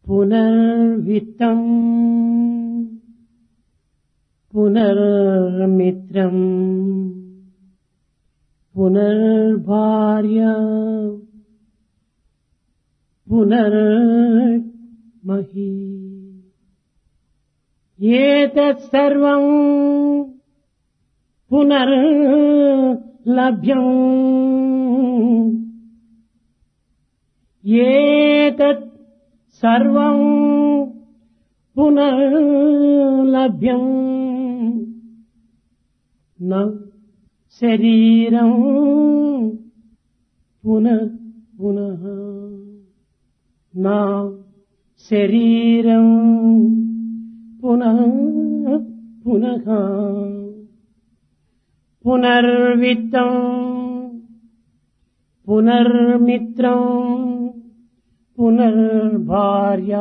పునర్విత్తం పునర్మిత్రం పునర్భార్య పునర్మహీ ఏతత్ సర్వం పునర్లభ్యం ఏతత్ సర్వం పునర్లభ్యం న శరీరం పునః పునః నా శరీరం పునః పునః పునర్విత్తం పునర్మిత్రం పునర్భార్య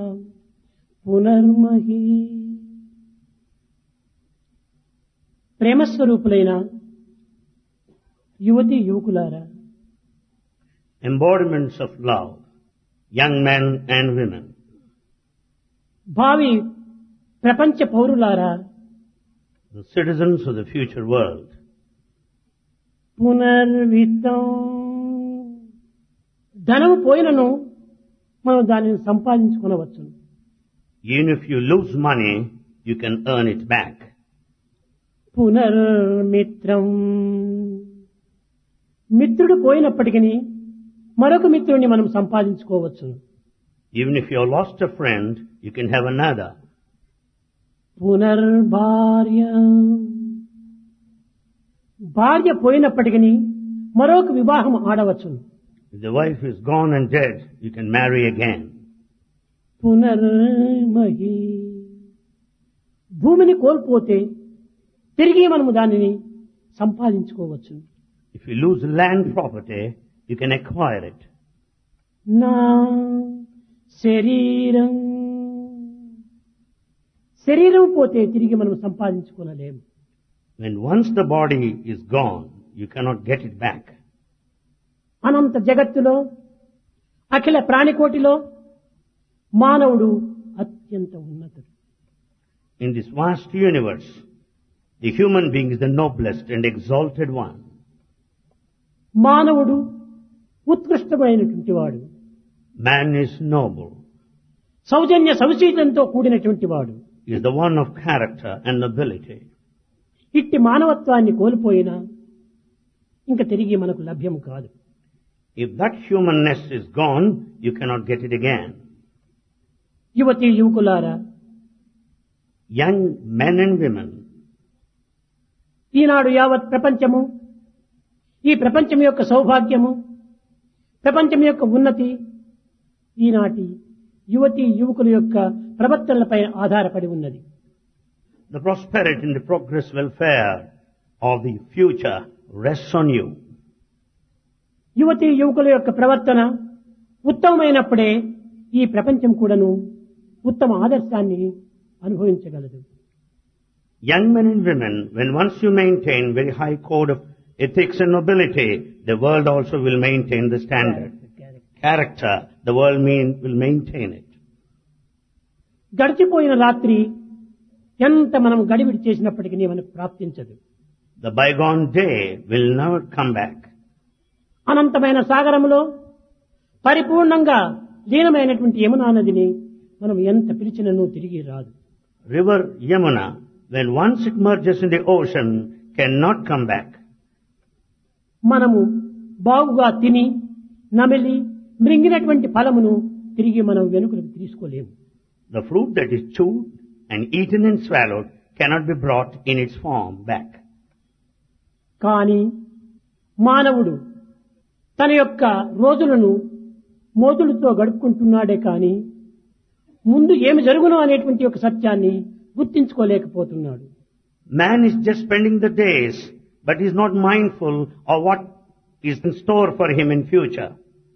పునర్మహి ప్రేమస్వరూపులైన యువతి యువకులారా embodiments of love, young men and women, భావి ప్రపంచ పౌరులారా the citizens of the future world. పునర్విత్తం ధనము పోయినను మనం దానిని సంపాదించుకునవచ్చు Even if you lose money, you can earn it back. పునర్మిత్రం మిత్రుడు పోయినప్పటికీ మరొక మిత్రుడిని మనం సంపాదించుకోవచ్చు Even if you have lost a friend, you can have another. పునర్భార్య భార్య పోయినప్పటికీ మరొక వివాహం ఆడవచ్చు If the wife is gone and dead, you can marry again. పునర్మహి భూమిని కోల్పోతే తిరిగి మనము దానిని సంపాదించుకోవచ్చు If you lose land property, you can acquire it. నా శరీరం శరీరం పోతే తిరిగి మనం సంపాదించుకోలేము When once the body is gone, you cannot get it back. అనంత జగత్తులో అఖిల ప్రాణికోటిలో మానవుడు అత్యంత ఉన్నతుడు In this vast universe, the human being is the noblest and exalted one. మానవుడు ఉత్కృష్టమైనటువంటి వాడు Man is noble. సౌజన్య సౌశీలంతో కూడినటువంటి వాడు He is the one of character and nobility. ఇట్టి మానవత్వాన్ని కోల్పోయినా ఇంకా తిరిగి మనకు లభ్యం కాదు If that humanness is gone, you cannot get it again. యువతి యువకులారా Young men and women, ఈనాడు యావత్ ప్రపంచము ఈ ప్రపంచం యొక్క సౌభాగ్యము ప్రపంచం యొక్క ఉన్నతి ఈనాటి యువతి యువకుల యొక్క ప్రవర్తనలపై ఆధారపడి ఉన్నది the prosperity and the progress welfare of the future rests on you. యువతి యువకుల యొక్క ప్రవర్తన ఉత్తమమైనప్పుడే ఈ ప్రపంచం కూడాను ఉత్తమ ఆదర్శాన్ని అనుభవించగలదు Young men and women, when once you maintain very high code of ethics and nobility, the world also will maintain the standard. Character, the world mean, will maintain it. గడిచిపోయిన రాత్రి ఎంత మనం గడిబిడి చేసినప్పటికీ మనకు ప్రాప్తించదు The bygone day will never come back. అనంతమైన సాగరములో పరిపూర్ణంగా లీనమైనటువంటి యమునా నదిని మనం ఎంత పిలిచినను తిరిగి రాదు River Yamuna, when once it merges in the ocean, cannot come back. మనము బాగుగా తిని నమిలి మృంగినటువంటి ఫలమును తిరిగి మనం వెనుకలకు తీసుకోలేము The fruit that is chewed and eaten and swallowed cannot be brought in its form back. కానీ మానవుడు తన యొక్క రోజులను మోతులతో గడుపుకుంటున్నాడే కానీ ముందు ఏమి జరుగునో అనేటువంటి ఒక సత్యాన్ని గుర్తించుకోలేకపోతున్నాడు Man is just spending the days, but is not mindful of what is in store for him in future.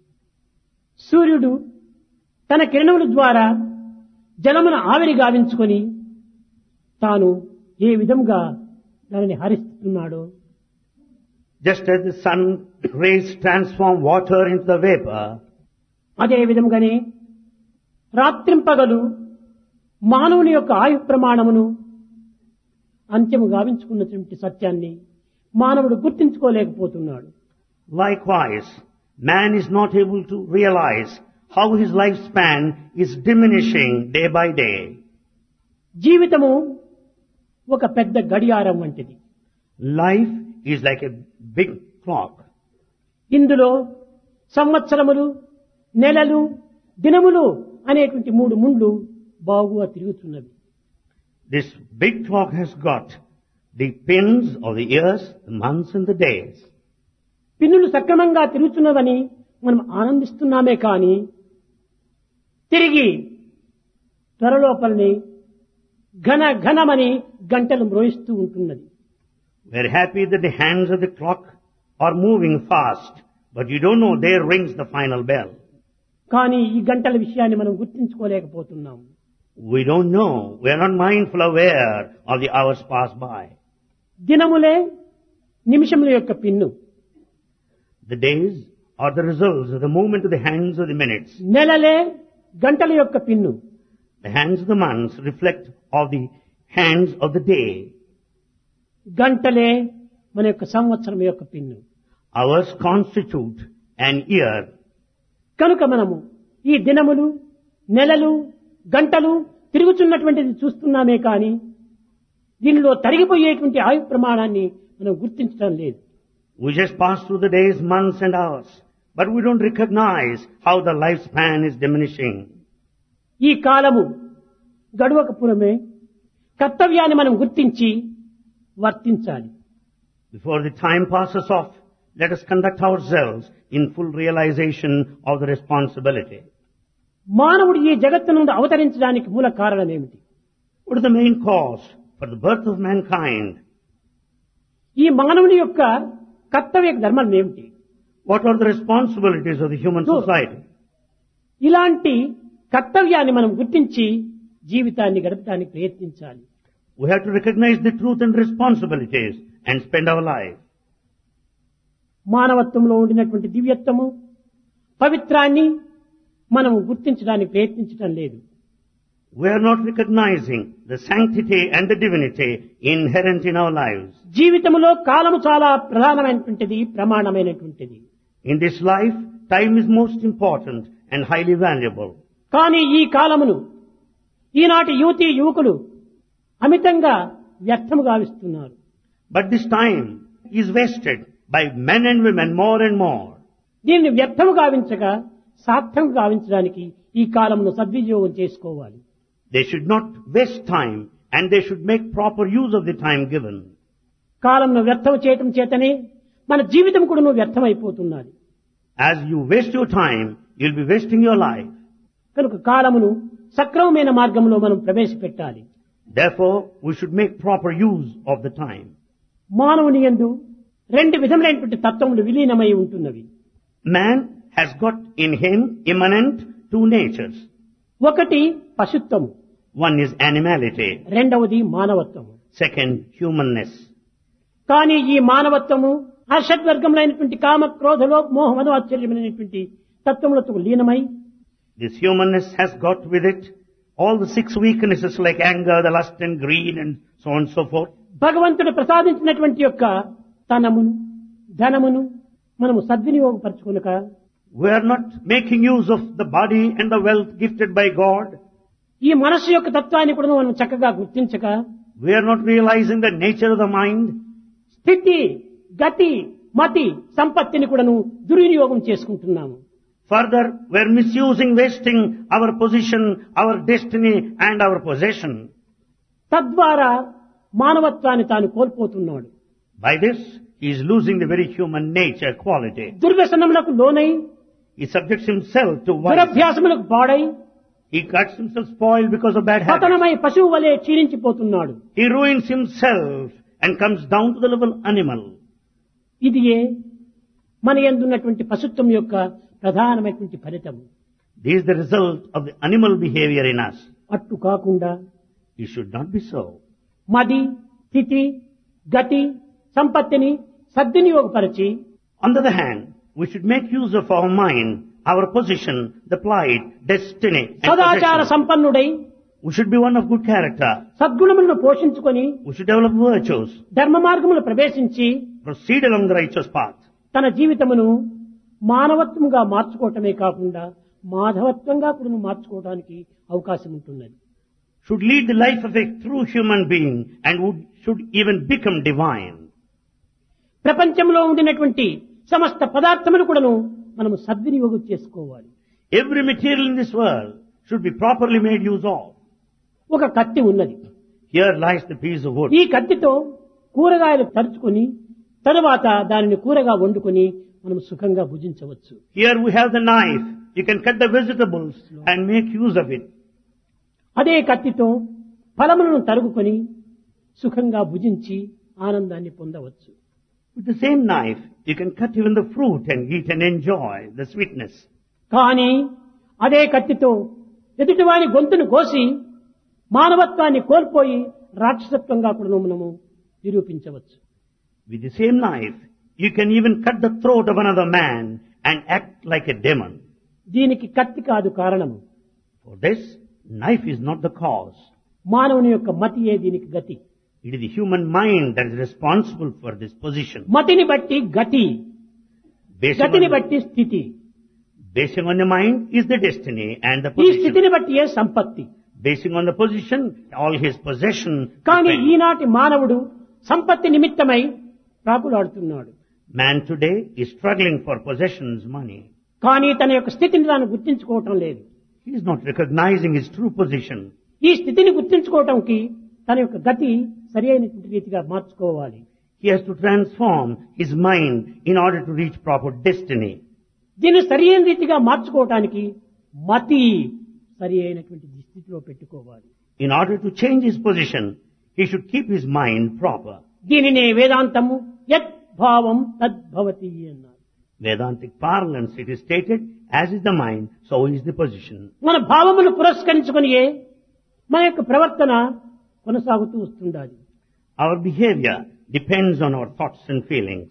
సూర్యుడు తన కిరణముల ద్వారా జలమును ఆవిరి గావించుకొని తాను ఏ విధంగా దానిని హరిస్తున్నాడో Just as the sun rays transform water into the vapor, అదే విధంగానే రాత్రింపగలు మానవుని యొక్క ఆయు ప్రమాణమును అంత్యము గావించుకున్నటువంటి సత్యాన్ని మానవుడు గుర్తించుకోలేకపోతున్నాడు Likewise, man is not able to realize how his lifespan is diminishing day by day. జీవితము ఒక పెద్ద గడియారం వంటిది Life is like a big clock. ఇందులో సంవత్సరములు నెలలు దినములు అనేటువంటి మూడు ముండ్లు బాగుగా తిరుగుతున్నవి This big clock has got the pins of the years, the months and the days. పిన్నులు సక్రమంగా తిరుగుతున్నవని మనం ఆనందిస్తున్నామే కానీ తిరిగి త్వరలోపలని ఘన ఘనమని గంటలు మ్రోయిస్తూ ఉంటున్నది We're happy that the hands of the clock are moving fast, but you don't know there rings the final bell. కానీ ఈ గంటల విషయాన్ని మనం గుర్తించుకోలేకపోతున్నాం We don't know. We are not mindful aware of the hours pass by. దినములే నిమిషముల యొక్క pin The days are the results of the movement of the hands of the minutes. నెలలే గంటల యొక్క pin The hands of the months reflect of the hands of the day. గంటలే మన యొక్క సంవత్సరం యొక్క pin Hours constitute an year. కనుక మనము ఈ దినములు నెలలు గంటలు తిరుగుతున్నటువంటిది చూస్తున్నామే కానీ దీనిలో తరిగిపోయేటువంటి ఆయు ప్రమాణాన్ని మనం గుర్తించడం లేదు We just pass through the days, months and hours, but we don't recognize how the lifespan is diminishing. ఈ కాలము గడువకపురమే కర్తవ్యాన్ని మనం గుర్తించి వర్తించాలి Before the time passes off, let us conduct ourselves in full realization of the responsibility. మానవుడు ఈ జగత్తు నుండి అవతరించడానికి మూల కారణం ఏమిటి What is the main cause for the birth of mankind? ఈ మానవుని యొక్క కర్తవ్య ధర్మం ఏమిటి What are the responsibilities of the human No. society? ఇలాంటి కర్తవ్యాన్ని మనం గుర్తించి జీవితాన్ని గడపడానికి ప్రయత్నించాలి We have to recognize the truth and responsibilities and spend our life. మానవత్వంలో ఉండినటువంటి దివ్యత్వము పవిత్రాన్ని మనం గుర్తించడానికి ప్రయత్నించడం లేదు We are not recognizing the sanctity and the divinity inherent in our lives. జీవితంలో కాలము చాలా ప్రధానమైనటువంటిది ప్రమాణమైనటువంటిది In this life, time is most important and highly valuable. కానీ ఈ కాలమును ఈనాటి యువతి యువకులు అమితంగా వ్యర్థము గావిస్తున్నారు But this time is wasted by men and women more and more. దీన్ని వ్యర్థము గావించగా సార్థం గావించడానికి ఈ కాలమును సద్వినియోగం చేసుకోవాలి They should not waste time and they should make proper use of the time given. కాలంను వ్యర్థం చేయటం చేతనే మన జీవితం కూడా నువ్వు వ్యర్థమైపోతున్నది As you waste your time, you'll be wasting your life. కనుక కాలమును సక్రమమైన మార్గంలో మనం ప్రవేశపెట్టాలి Therefore, we should make proper use of the time. మానవుని యందు రెండు విధములైనటువంటి తత్వములు విలీనమై ఉంటున్నవి Man has got in him immanent two natures. ఒకటి పశుత్వము One is animality, రెండవది మానవత్వము second humanness. కానీ ఈ మానవత్వము ఆ షడ్వర్గములైనటువంటి కామ క్రోధలో మోహమను ఆశ్చర్యమైనటువంటి తత్వములతో లీనమై This humanness has got with it all the six weaknesses like anger, the lust and greed and so on and so forth. భగవంతుడు ప్రసాదించినటువంటి యొక్క తనమును ధనమును మనము సద్వినియోగపరచుకునక We are not making use of the body and the wealth gifted by God. ఈ మనస్సు యొక్క తత్వాన్ని కూడా మనం చక్కగా గుర్తించక We are not realizing the nature of the mind. స్థితి గతి మతి సంపత్తిని కూడాను దుర్వినియోగం చేసుకుంటున్నాము Further, we are misusing, wasting our position, our destiny and our possession. తద్వారా మానవత్వాన్ని తాను కోల్పోతున్నాడు By this, he is losing the very human nature quality. దుర్వ్యసనములకు లోనై He subjects himself to vice. దురభ్యాసములకు పాడై He cuts himself spoiled because of bad habits. పతనమై పశువు వలె క్షీణించిపోతున్నాడు He ruins himself and comes down to the level animal. ఇదియే మన ఎందున్నటువంటి పశుత్వం యొక్క ప్రధానమైనటువంటి ఫలితము This is the result of the animal behavior in us. అట్టు కాకుండా It should not be so. మది స్థితి గతి సంపత్తిని సద్వినియోగపరిచి On the other hand, we should make use of our mind our position, the plight, destiny, and సదాచార possession. సంపన్నుడై We should be one of good character. సద్గుణములను పోషించుకొని We should develop virtues. ధర్మ మార్గములు ప్రవేశించి Proceed along the righteous path. తన జీవితమును మానవత్వంగా మార్చుకోవటమే కాకుండా మాధవత్వంగా కూడా మార్చుకోవడానికి అవకాశం ఉంటున్నది Should lead the life of a true human being and would, should even become divine. ప్రపంచంలో ఉండినటువంటి సమస్త పదార్థములు కూడాను మనము సద్వినియోగం చేసుకోవాలి Every material in this world should be properly made use of. ఒక కత్తి ఉన్నది Here lies the piece of wood. ఈ కత్తితో కూరగాయలు తరుచుకొని తరువాత దానిని కూరగా వండుకొని మనం సుఖంగా భుజించవచ్చు Here we have the knife. You can cut the vegetables and make use of it. అదే కత్తితో ఫలములను తరుగుకొని సుఖంగా భుజించి ఆనందాన్ని పొందవచ్చు With the same knife, you can cut even the fruit and eat and enjoy the sweetness. కానీ అదే కత్తితో ఎదుటివాని గొంతును కోసి మానవత్వాన్ని కోల్పోయి రాక్షసత్వంగా కూడా మనము నిరూపించవచ్చు With the same knife, you can even cut the throat of another man and act like a demon. దీనికి కత్తి కాదు కారణము For this, knife is not the cause. మానవుని యొక్క మతియే దీనికి గతి It is the human mind that is responsible for this position. మతిని బట్టి గతి Basing గతిని on, బట్టి స్థితి basing on the mind is the destiny and the ఈ position. స్థితిని బట్టి ఏ సంపత్తి Basing on the position, all his possession. కానీ depend. ఈనాటి మానవుడు సంపత్తి నిమిత్తమై ప్రాకులాడుతున్నాడు Man today is struggling for possessions, money. కానీ తన యొక్క స్థితిని తాను గుర్తించుకోవటం లేదు He is not recognizing his true position. ఈ స్థితిని గుర్తించుకోవటంకి తన యొక్క గతి సరి అయినటువంటి రీతిగా మార్చుకోవాలి He has to transform his mind in order to reach proper destiny. దీన్ని సరి అయిన రీతిగా మార్చుకోవటానికి మతి సరి అయినటువంటి స్థితిలో పెట్టుకోవాలి In order to change his position, he should keep his mind proper. దీనినే వేదాంతము యత్ భావం తద్భవతి అన్నారు Vedantic parlance, it is stated, as is the mind, so is the position. మన భావములు పురస్కరించుకునియే మన యొక్క ప్రవర్తన కొనసాగుతూ వస్తుండాలి Our behavior depends on our thoughts and feelings.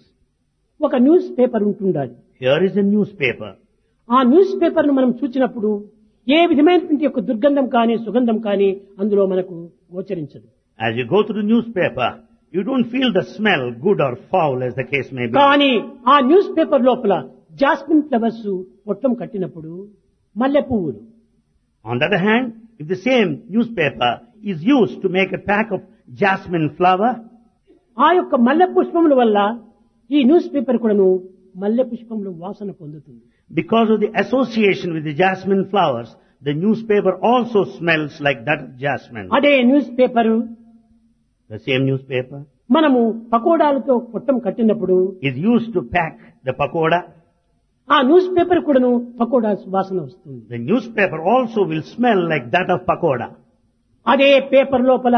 ఒక న్యూస్ పేపర్ ఉంటుండాలి Here is a newspaper. ఆ న్యూస్ పేపర్ ను మనం చూచినప్పుడు ఏ విధమైనటువంటి యొక్క దుర్గంధం కానీ సుగంధం కానీ అందులో మనకు గోచరించదు As you go through the newspaper, you don't feel the smell, good or foul as the case may be. కానీ ఆ న్యూస్ పేపర్ లోపల జాస్మిన్ ఫ్లవర్స్ పొట్టం కట్టినప్పుడు మల్లె పువ్వులు On the other hand, if the same newspaper is used to make a pack of jasmine flower, ఆ యొక్క మల్లె పుష్పముల వల్ల ఈ న్యూస్ పేపర్ కూడాను మల్లె పుష్పములు వాసన పొందుతుంది because of the association with the jasmine flowers, the newspaper also smells like that of jasmine. అదే news paper The same newspaper మనము పకోడాలతో పొట్టం కట్టినప్పుడు is used to pack the pakoda. ఆ న్యూస్ పేపర్ కూడాను పకోడా వాసన వస్తుంది The newspaper also will smell like that of pakoda. అదే paper లోపల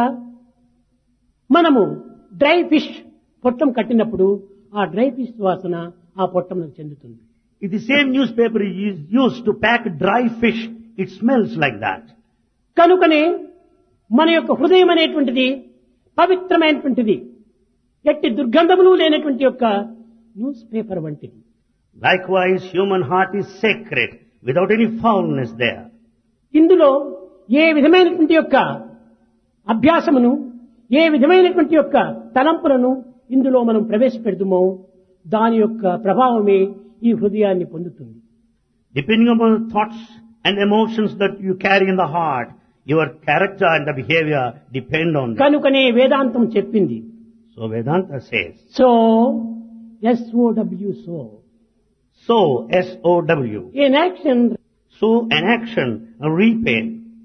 మనము డ్రై ఫిష్ పొట్టం కట్టినప్పుడు ఆ డ్రై ఫిష్ వాసన ఆ పొట్టంలో చెందుతుంది If the same newspaper is used to pack dry fish, it smells like that. కనుకనే మన యొక్క హృదయం అనేటువంటిది పవిత్రమైనటువంటిది ఎట్టి దుర్గంధములు లేనటువంటి యొక్క న్యూస్ పేపర్ వంటిది Likewise, human heart is sacred without any foulness there. ఇందులో ఏ విధమైనటువంటి యొక్క అభ్యాసమును ఏ విధమైనటువంటి యొక్క తలంపులను ఇందులో మనం ప్రవేశపెడుతుమో దాని యొక్క ప్రభావమే ఈ హృదయాన్ని పొందుతుంది Depending upon the thoughts and emotions that you carry in the heart, your character and the behavior depend on that. కనుకనే వేదాంతం చెప్పింది So Vedanta says, so S O W sow sow, S-O-W, in action sow an action, reap a,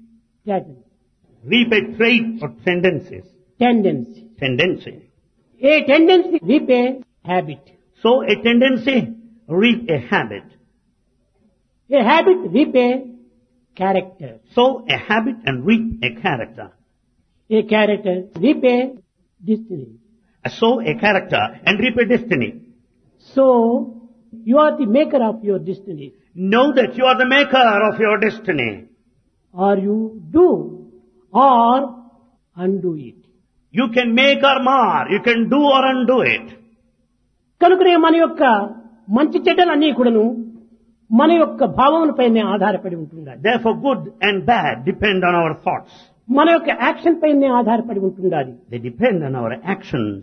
reap a trait or tendencies, tendency tendency. A tendency reap a habit Sow a tendency, reap a habit. A habit reap a character Sow a habit and reap a character. A character reap a destiny Sow a character and reap a destiny. So you are the maker of your destiny Know that you are the maker of your destiny. Or you do or undo it You can make or mar. You can do or undo it. కనుకనే మన యొక్క మంచి చెడ్డలన్నీ కూడాను మన యొక్క భావములపైనే ఆధారపడి ఉంటుండాలి Therefore, good and bad depend on our thoughts. మన యొక్క యాక్షన్ పైనే ఆధారపడి ఉంటుండాలి They depend on our actions.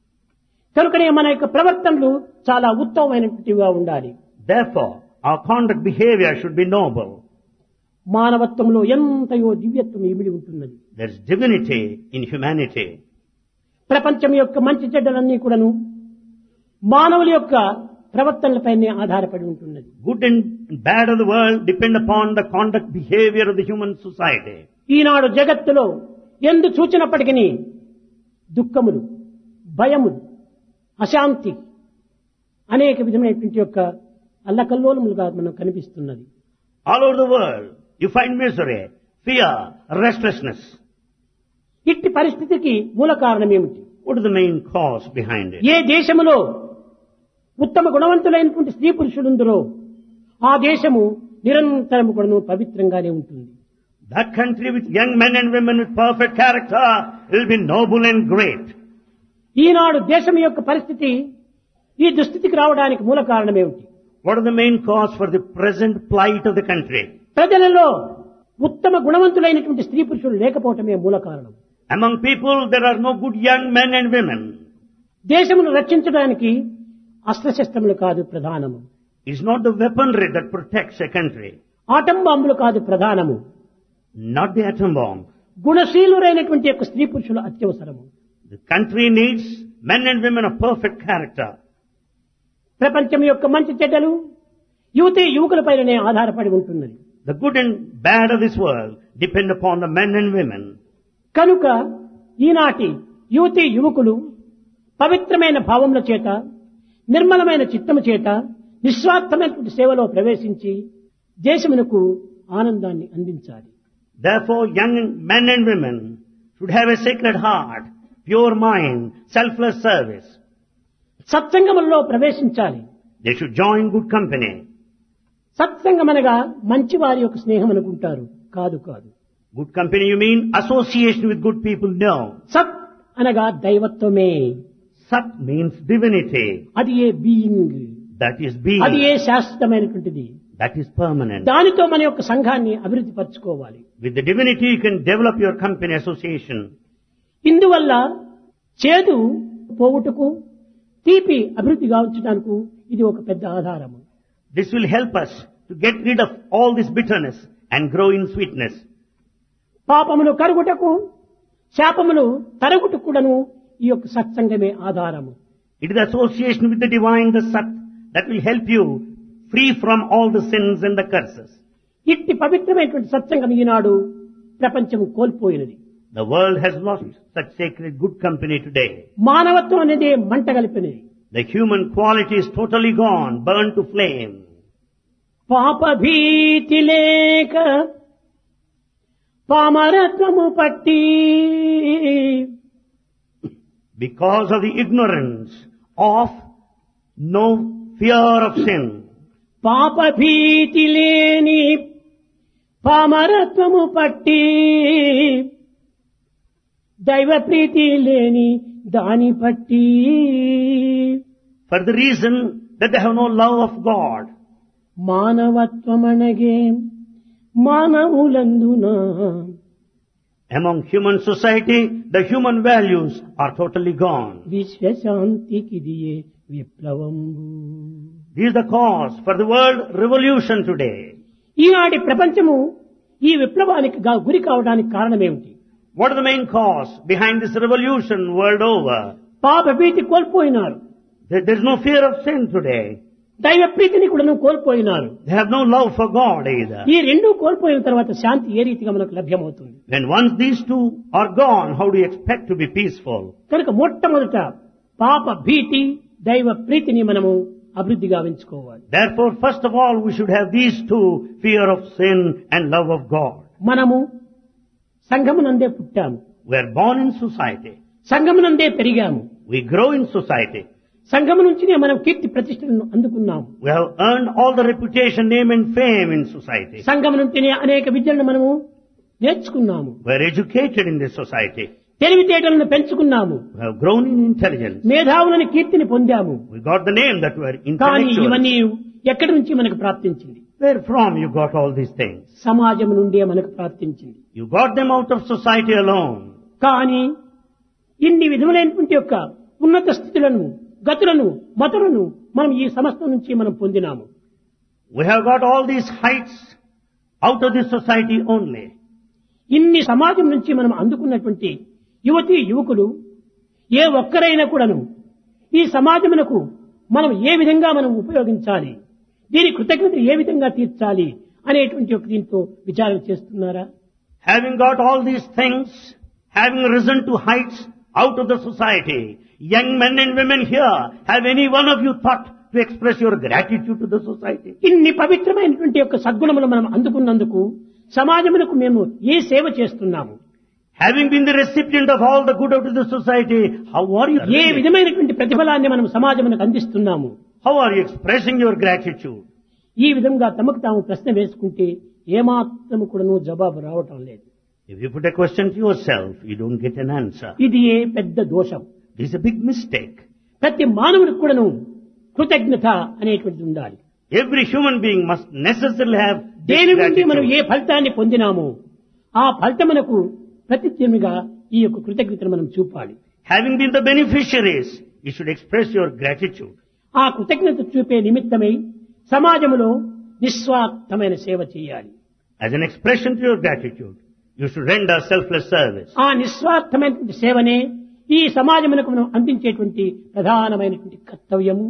కనుకనే మన యొక్క ప్రవర్తనలు చాలా ఉత్తమమైనటువంటివిగా ఉండాలి Therefore, our conduct behavior should be noble. మానవత్వంలో ఎంతయో దివ్యత్వం ఇమిడి ఉంటున్నది There's divinity in humanity. ప్రపంచం యొక్క మంచి చెడ్డలన్నీ కూడాను మానవుల యొక్క ప్రవర్తనలపైనే ఆధారపడి ఉంటున్నది Good and bad of the world depend upon the conduct behavior of the human society. ఈనాడు జగత్తులో ఎందు చూచినప్పటికీ దుఃఖములు భయములు అశాంతి అనేక విధమైనటువంటి యొక్క అల్లకల్లోలములుగా మనం కనిపిస్తున్నది All over the world, you find misery, fear, restlessness. ఇట్టి పరిస్థితికి మూల కారణం ఏమిటి What is the main cause behind it? ఏ దేశములో ఉత్తమ గుణవంతులైనటువంటి స్త్రీ పురుషులుందరో ఆ దేశము నిరంతరము కూడాను పవిత్రంగానే ఉంటుంది That country with young men and women with perfect character will be noble and great. ఈనాడు దేశం యొక్క పరిస్థితి ఈ దుస్థితికి రావడానికి మూల కారణం ఏమిటి What are the main cause for the present plight of the country? ప్రజలలో ఉత్తమ గుణవంతులైనటువంటి స్త్రీ పురుషులు లేకపోవటమే మూల కారణం Among people, there are no good young men and women. దేశమును రక్షించడానికి అస్త్రశస్త్రములు కాదు ప్రధానము It's not the weaponry that protects a country, atom బాంబులు కాదు ప్రధానము not the atom bomb. గుణశీలురైనటువంటి యొక్క స్త్రీ పురుషులు అత్యవసరము The country needs men and women of perfect character. ప్రపంచం యొక్క మంచి చెడ్డలు యువతి యువకులపైననే ఆధారపడి ఉంటున్నది The good and bad of this world depend upon the men and women. కనుక ఈనాటి యువతి యువకులు పవిత్రమైన భావముల చేత నిర్మలమైన చిత్తము చేత నిస్వార్థమైనటువంటి సేవలో ప్రవేశించి దేశమునకు ఆనందాన్ని అందించాలి Therefore, young men and women should have a sacred heart, pure mind, selfless service. సత్సంగములలో ప్రవేశించాలి They should join good company. సత్సంగం అనగా మంచి వారి యొక్క స్నేహం అనుకుంటారు కాదు కాదు Good company, you mean association with good people? No. సత్ అనగా దైవత్వమే Sat means divinity. అది ఏ బీయింగ్ That is అది being. ఏ శాశ్వతమైనటువంటిది That is permanent. దానితో మన యొక్క సంఘాన్ని అభివృద్ధి పరచుకోవాలి With the divinity, you can develop your company association. ఇందువల్ల చేదు పోవుటకు తీపి అభివృద్ధి గావించడానికి ఇది ఒక పెద్ద ఆధారము This will help us to get rid of all this bitterness and grow in sweetness. పాపములు కరుగుటకు శాపములు తరుగుటకు కూడాను ఈ యొక్క సత్సంగమే ఆధారము It is association with the divine, the Sat, that will help you free from all the sins and the curses. ఇట్టి పవిత్రమైనటువంటి సత్సంగం ఈనాడు ప్రపంచము కోల్పోయినది The world has lost such sacred good company today. మానవత్వం అనేది మంట కలిపినది The human quality is totally gone, burned to flame. పాప భీతి లేక పామరత్వము పట్టి Because of the ignorance of no fear of sin. పాప భీతి లేని పామరత్వము పట్టి దైవ ప్రీతి లేని దాని పట్టి For the reason that they have no love of God. మానవత్వమనగే మానవులందున Among human society, the human values are totally gone. విశ్వశాంతికిదియే విప్లవంబు This is the cause for the world revolution today. ఈనాటి ప్రపంచము ఈ విప్లవానికి గా- గురి కావడానికి కారణమేమిటి What is the main cause behind this revolution world over? పాప భీతి కోల్పోయినారు There there is no fear of sin today. దైవ ప్రీతిని కూడా కోల్పోయినారు They have no love for God either. ఈ రెండు కోల్పోయిన తర్వాత శాంతి ఏ రీతిగా మనకు లభ్యమవుతుంది When once these two are gone, how do you expect to be peaceful? కనుక మొట్టమొదట పాప భీతి దైవ ప్రీతిని మనము అభివృద్ధి గావించుకోవాలి Therefore, first of all, we should have these two, fear of sin and love of God. మనము సంఘమునందే పుట్టాము We are born in society. సంఘమునందే పెరిగాము We grow in society. సంఘము నుంచినే మనం కీర్తి ప్రతిష్టలను అందుకున్నాము We have earned all the reputation, name and fame in society. సంఘం నుంచినే అనేక విద్యలను మనము నేర్చుకున్నాము We are educated in this society. తెలివితేటలను పెంచుకున్నాము We have grown in intelligence. మేధావులని కీర్తిని పొందాము We got the name that we are కానీ intellectual. ఇవన్నీ ఎక్కడి నుంచి మనకు ప్రాప్తించింది Where from you got all these things? సమాజం నుండే మనకు ప్రాప్తించింది You got them out of society alone. కానీ ఇన్ని విధములైనటువంటి యొక్క ఉన్నత స్థితులను గతులను మతులను మనం ఈ సమస్త నుంచి మనం పొందినాము We have got all these heights out of this society only. ఇన్ని సమాజం నుంచి మనం అందుకున్నటువంటి యువతి యువకులు ఏ ఒక్కరైనా కూడాను ఈ సమాజమునకు మనం ఏ విధంగా మనం ఉపయోగించాలి దీని కృతజ్ఞత ఏ విధంగా తీర్చాలి అనేటువంటి ఒక దీంతో విచారణ చేస్తున్నారా Having got all these things, having risen to heights out of the society, young men and women here, have any one of you thought to express your gratitude to the society? ఇన్ని పవిత్రమైనటువంటి యొక్క సద్గుణములు మనం అందుకున్నందుకు సమాజమునకు మేము ఏ సేవ చేస్తున్నాము Having been the recipient of all the good out of the society, how are you? A really? విధమైనటువంటి ప్రతిఫలాన్ని మనం సమాజమునకు అందిస్తున్నాము How are you expressing your gratitude? ఈ విధంగా తమకు తాము ప్రశ్న వేసుకుంటే ఏమాత్రము కూడాను జవాబు రావటం లేదు If you put a question to yourself, you don't get an answer. ఇది ఏ పెద్ద దోషం This is a big mistake. ప్రతి మానవుడికి కూడాను కృతజ్ఞత అనేటువంటిది ఉండాలి Every human being must necessarily have this దేని నుండి మనం ఏ gratitude. ఫలితాన్ని పొందినామో ఆ ఫలితమునకు ప్రతిత్యముగా ఈ యొక్క కృతజ్ఞతను మనం చూపాలి Having been the beneficiaries, you should express your gratitude. ఆ కృతజ్ఞత చూపే నిమిత్తమై సమాజంలో నిస్వార్థమైన సేవ చేయాలి As an expression to your gratitude, you should render selfless service. ఆ నిస్వార్థమైనటువంటి సేవనే ఈ సమాజమునకు మనం అందించేటువంటి ప్రధానమైనటువంటి కర్తవ్యము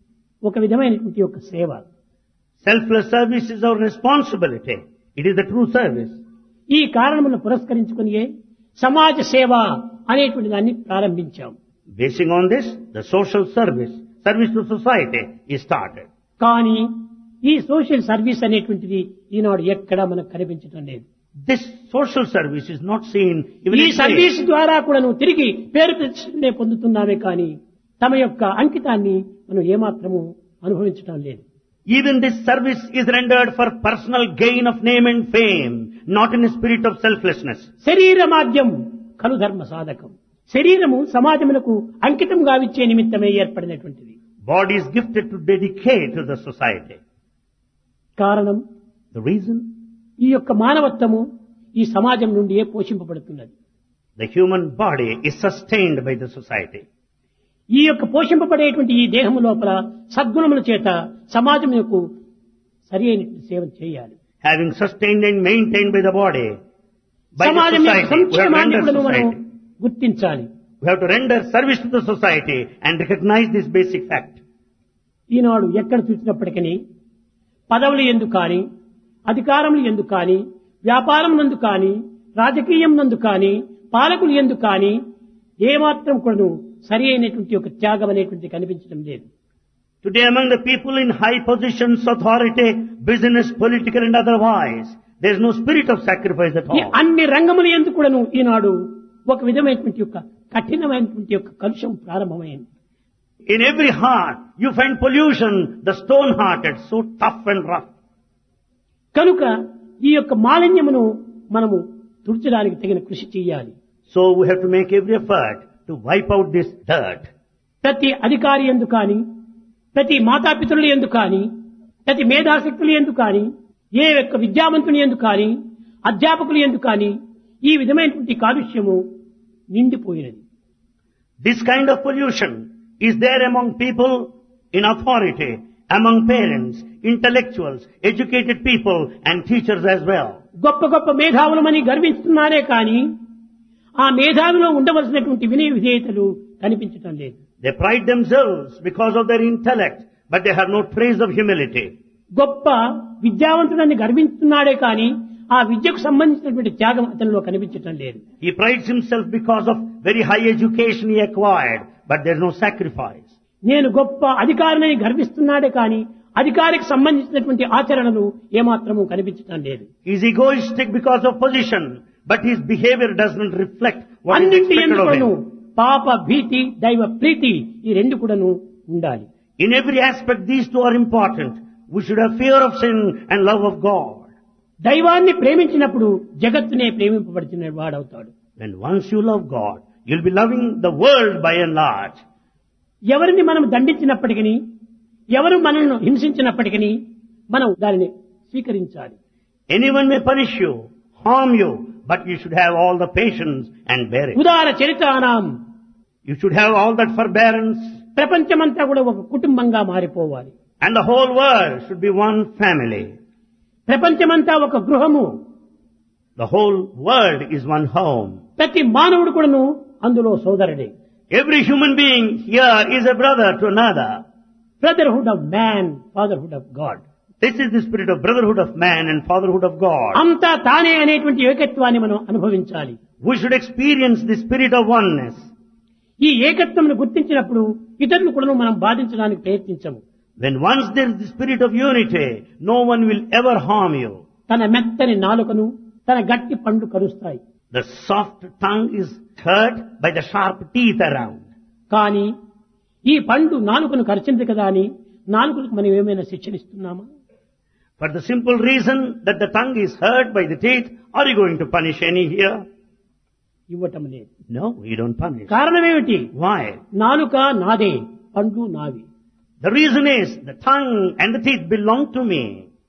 ఒక విధమైనటువంటి యొక్క సేవ Selfless service is our responsibility. It is the true service. ఈ కారణములను పురస్కరించుకుని సమాజ సేవ అనేటువంటి దాన్ని ప్రారంభించాం Basing on this, the social service, service to society is started. కానీ ఈ సోషల్ సర్వీస్ అనేటువంటిది ఈనాడు ఎక్కడా మనకు కనిపించడం లేదు This social service is not seen even ఈ in సర్వీస్ today. ద్వారా కూడా నువ్వు తిరిగి పేరు ప్రతిష్టనే పొందుతున్నామే కానీ తమ యొక్క అంకితాన్ని మనం ఏమాత్రము అనుభవించడం లేదు Even this service is rendered for personal gain of name and fame, not in a spirit of selflessness. శరీర మాధ్యం కలు ధర్మ సాధకం శరీరము సమాజమునకు అంకితం గావిచ్చే నిమిత్తమే ఏర్పడినటువంటిది Body is gifted to dedicate to the society. కారణం The reason? ఈ యొక్క మానవత్వము ఈ సమాజం నుండియే పోషింపబడుతున్నది The human body is sustained by the society. ఈ యొక్క పోషింపబడేటువంటి ఈ దేహము లోపల సద్గుణముల చేత సమాజం యొక్క సరి అయినటువంటి సేవ చేయాలి Having sustained and maintained by the body, by the సమాజం యొక్క society, we have to సంక్షేమాన్ని render కూడా మనం society. గుర్తించాలి We have to render service to the society and recognize this basic fact. ఈనాడు ఎక్కడ చూసినప్పటికీ పదవులు ఎందుకు కానీ అధికారములు ఎందుకు కానీ వ్యాపారం నందు కానీ రాజకీయం నందు కానీ పాలకులు ఎందుకు కానీ ఏమాత్రం కూడాను సరి అయినటువంటి ఒక త్యాగం అనేటువంటి కనిపించడం లేదు Today among the people in high positions, authority, business, political and otherwise, there is no spirit of sacrifice at ఈ all. అన్ని రంగములు ఎందుకు కూడాను ఈనాడు ఒక విధమైనటువంటి యొక్క కఠినమైనటువంటి యొక్క కలుషం ప్రారంభమైంది In every heart, you find pollution, the stone-hearted, so tough and rough. కనుక ఈ యొక్క మాలిన్యమును మనము తుడిచడానికి తగిన కృషి చేయాలి So we have to make every effort to wipe out this dirt. ప్రతి అధికారి ఎందు కానీ ప్రతి మాతాపితరులు ఎందు కానీ ప్రతి మేధాశక్తులు ఎందు కానీ ఏ యొక్క విద్యావంతుని ఎందు కానీ అధ్యాపకులు ఎందు కానీ ఈ విధమైనటువంటి కాలుష్యము నిండిపోయినది This kind of pollution is there among people in authority, among parents, intellectuals, educated people and teachers as well. గొప్ప గొప్ప మేధావులమని గర్విస్తున్నారే కానీ ఆ మేధావిలో ఉండవలసినటువంటి వినయ విధేయతలు కనిపించటం లేదు They pride themselves because of their intellect, but they have no trace of humility. గొప్ప విద్యావంతుడని గర్విస్తున్నాడే కానీ ఆ విద్యకు సంబంధించినటువంటి త్యాగం అతనిలో కనిపించటం లేదు He prides himself because of very high education he acquired, but there's no sacrifice. నేను గొప్ప అధికారిని గర్విస్తున్నాడే కానీ అధికారికి సంబంధించినటువంటి ఆచరణలు ఏమాత్రము కనిపించటం లేదు He is egoistic because of position, but his behavior does not reflect what is అన్నింటి expected of ఎందుకును him. పాప భీతి దైవ ప్రీతి ఈ రెండు కూడాను ఉండాలి In every aspect, these two are important. We should have fear of sin and love of God. దైవాన్ని ప్రేమించినప్పుడు జగత్తునే ప్రేమింపబడిన వాడవుతాడు When once you love God, you'll be loving the world by and large. ఎవరిని మనం దండించినప్పటికీ ఎవరు మనల్ని హింసించినప్పటికీ మనం దానిని స్వీకరించాలి Anyone may punish you, harm you, but you should have all the patience and bear it. ఉదార చరితానాం You should have all that forbearance ప్రపంచమంతా కూడా ఒక కుటుంబంగా మారిపోవాలి and the whole world should be one family. ప్రపంచమంతా ఒక గృహము The whole world is one home. ప్రతి మానవుడు కూడాను అందులో సోదరుడే Every human being here is a brother to another. Brotherhood of man fatherhood of god This is the spirit of brotherhood of man and fatherhood of God. అంతా తానే అనేటువంటి ఏకత్వాన్ని మనం అనుభవించాలి We should experience the spirit of oneness. ఈ ఏకత్వమును గుర్తించినప్పుడు ఇతరులు కూడా మనం బాధించడానికి ప్రయత్నించము When once there is the spirit of unity, no one will ever harm you. తన మెత్తని నాలుకను తన గట్టి పండు కరుస్తాయి The soft tongue is hurt by the sharp teeth around. కానీ ఈ పండు నాలుకను కరిచింది కదా అని నాలుకలకు మనం ఏమైనా శిక్షణిస్తున్నామా For the simple reason that the tongue is hurt by the teeth, are you going to punish any here? ఇవ్వటం లేదు No, you don't punish. కారణమేమిటి Why? నాలుక నాదే పండు నావి The reason is the tongue and the teeth belong to me.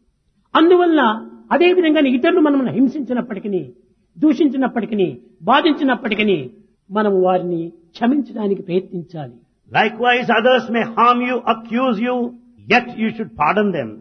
అందువల్ల అదే విధంగా ఇతరులు మనం హింసించినప్పటికీ దూషించినప్పటికీ బాధించినప్పటికీ మనం వారిని క్షమించడానికి ప్రయత్నించాలి Likewise, others may harm you, accuse you, yet you should pardon them.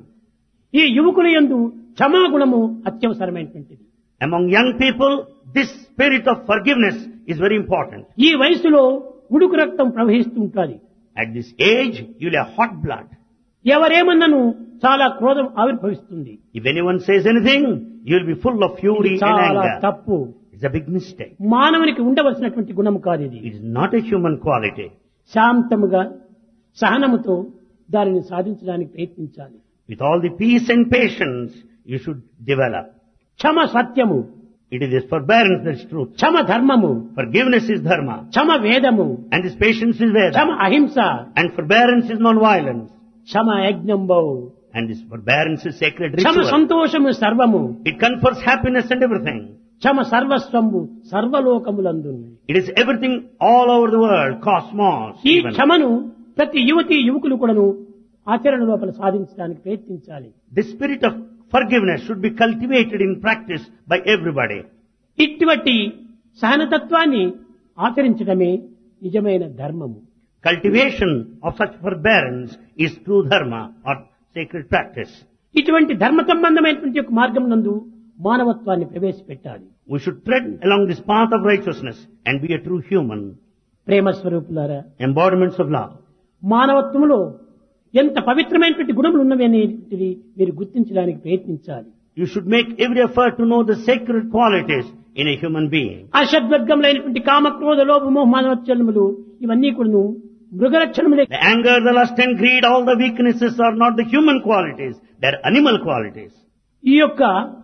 ఈ యువకుల యందు క్షమాగుణము అత్యవసరమైనటువంటిది Among young people, this spirit of forgiveness is very important. ఈ వయసులో ఉడుకు రక్తం ప్రవహిస్తూ ఉంటుంది At this age, you'll have hot blood. ఎవరేమన్నను చాలా క్రోధం ఆవిర్భవిస్తుంది If anyone says anything, you'll be full of ఇది fury and చాలా anger. తప్పు It's a big mistake. మానవునికి ఉండవలసినటువంటి గుణం కాదు ఇది It is not a human quality. శాంతముగా సహనముతో దానిని సాధించడానికి ప్రయత్నించాలి With all the peace and patience, you should develop. క్షమ సత్యము It is this forbearance that's truth. క్షమ ధర్మము Forgiveness is dharma. క్షమ వేదము And this patience is Veda. క్షమ అహింస And forbearance is non-violence. క్షమ యజ్ఞంబౌ And this forbearance is sacred క్షమ ritual. సంతోషము సర్వము It confers happiness and everything. క్షమ సర్వస్వంబు సర్వలోకములందు It is everything all over the world, cosmos. ఈ even. క్షమను ప్రతి యువతి యువకులు కూడాను ఆచరణ లోపల సాధించడానికి ప్రయత్నించాలి The spirit of forgiveness should be cultivated in practice by everybody. ఇటువంటి సహనతత్వాన్ని ఆచరించడమే నిజమైన ధర్మము Cultivation of such forbearance is true dharma or sacred practice. ఇటువంటి ధర్మ సంబంధమైనటువంటి యొక్క మార్గం నందు మానవత్వాన్ని ప్రవేశపెట్టాలి We should tread along this path of righteousness and be a true human, ప్రేమ స్వరూపులారా embodiments of love. మానవత్వంలో ఎంత పవిత్రమైనటువంటి గుణములు ఉన్నవి అనేటివి మీరు గుర్తించడానికి ప్రయత్నించాలి You should make every effort to know the sacred qualities in a human being. అషద్వర్గములైనటువంటి కామ క్రోధ లోభ మోహ మానవత్వములు ఇవన్నీ కూడాను మృగలక్షణములే The anger, the lust and greed, all the weaknesses are not the human qualities, they're animal qualities. ఈ యొక్క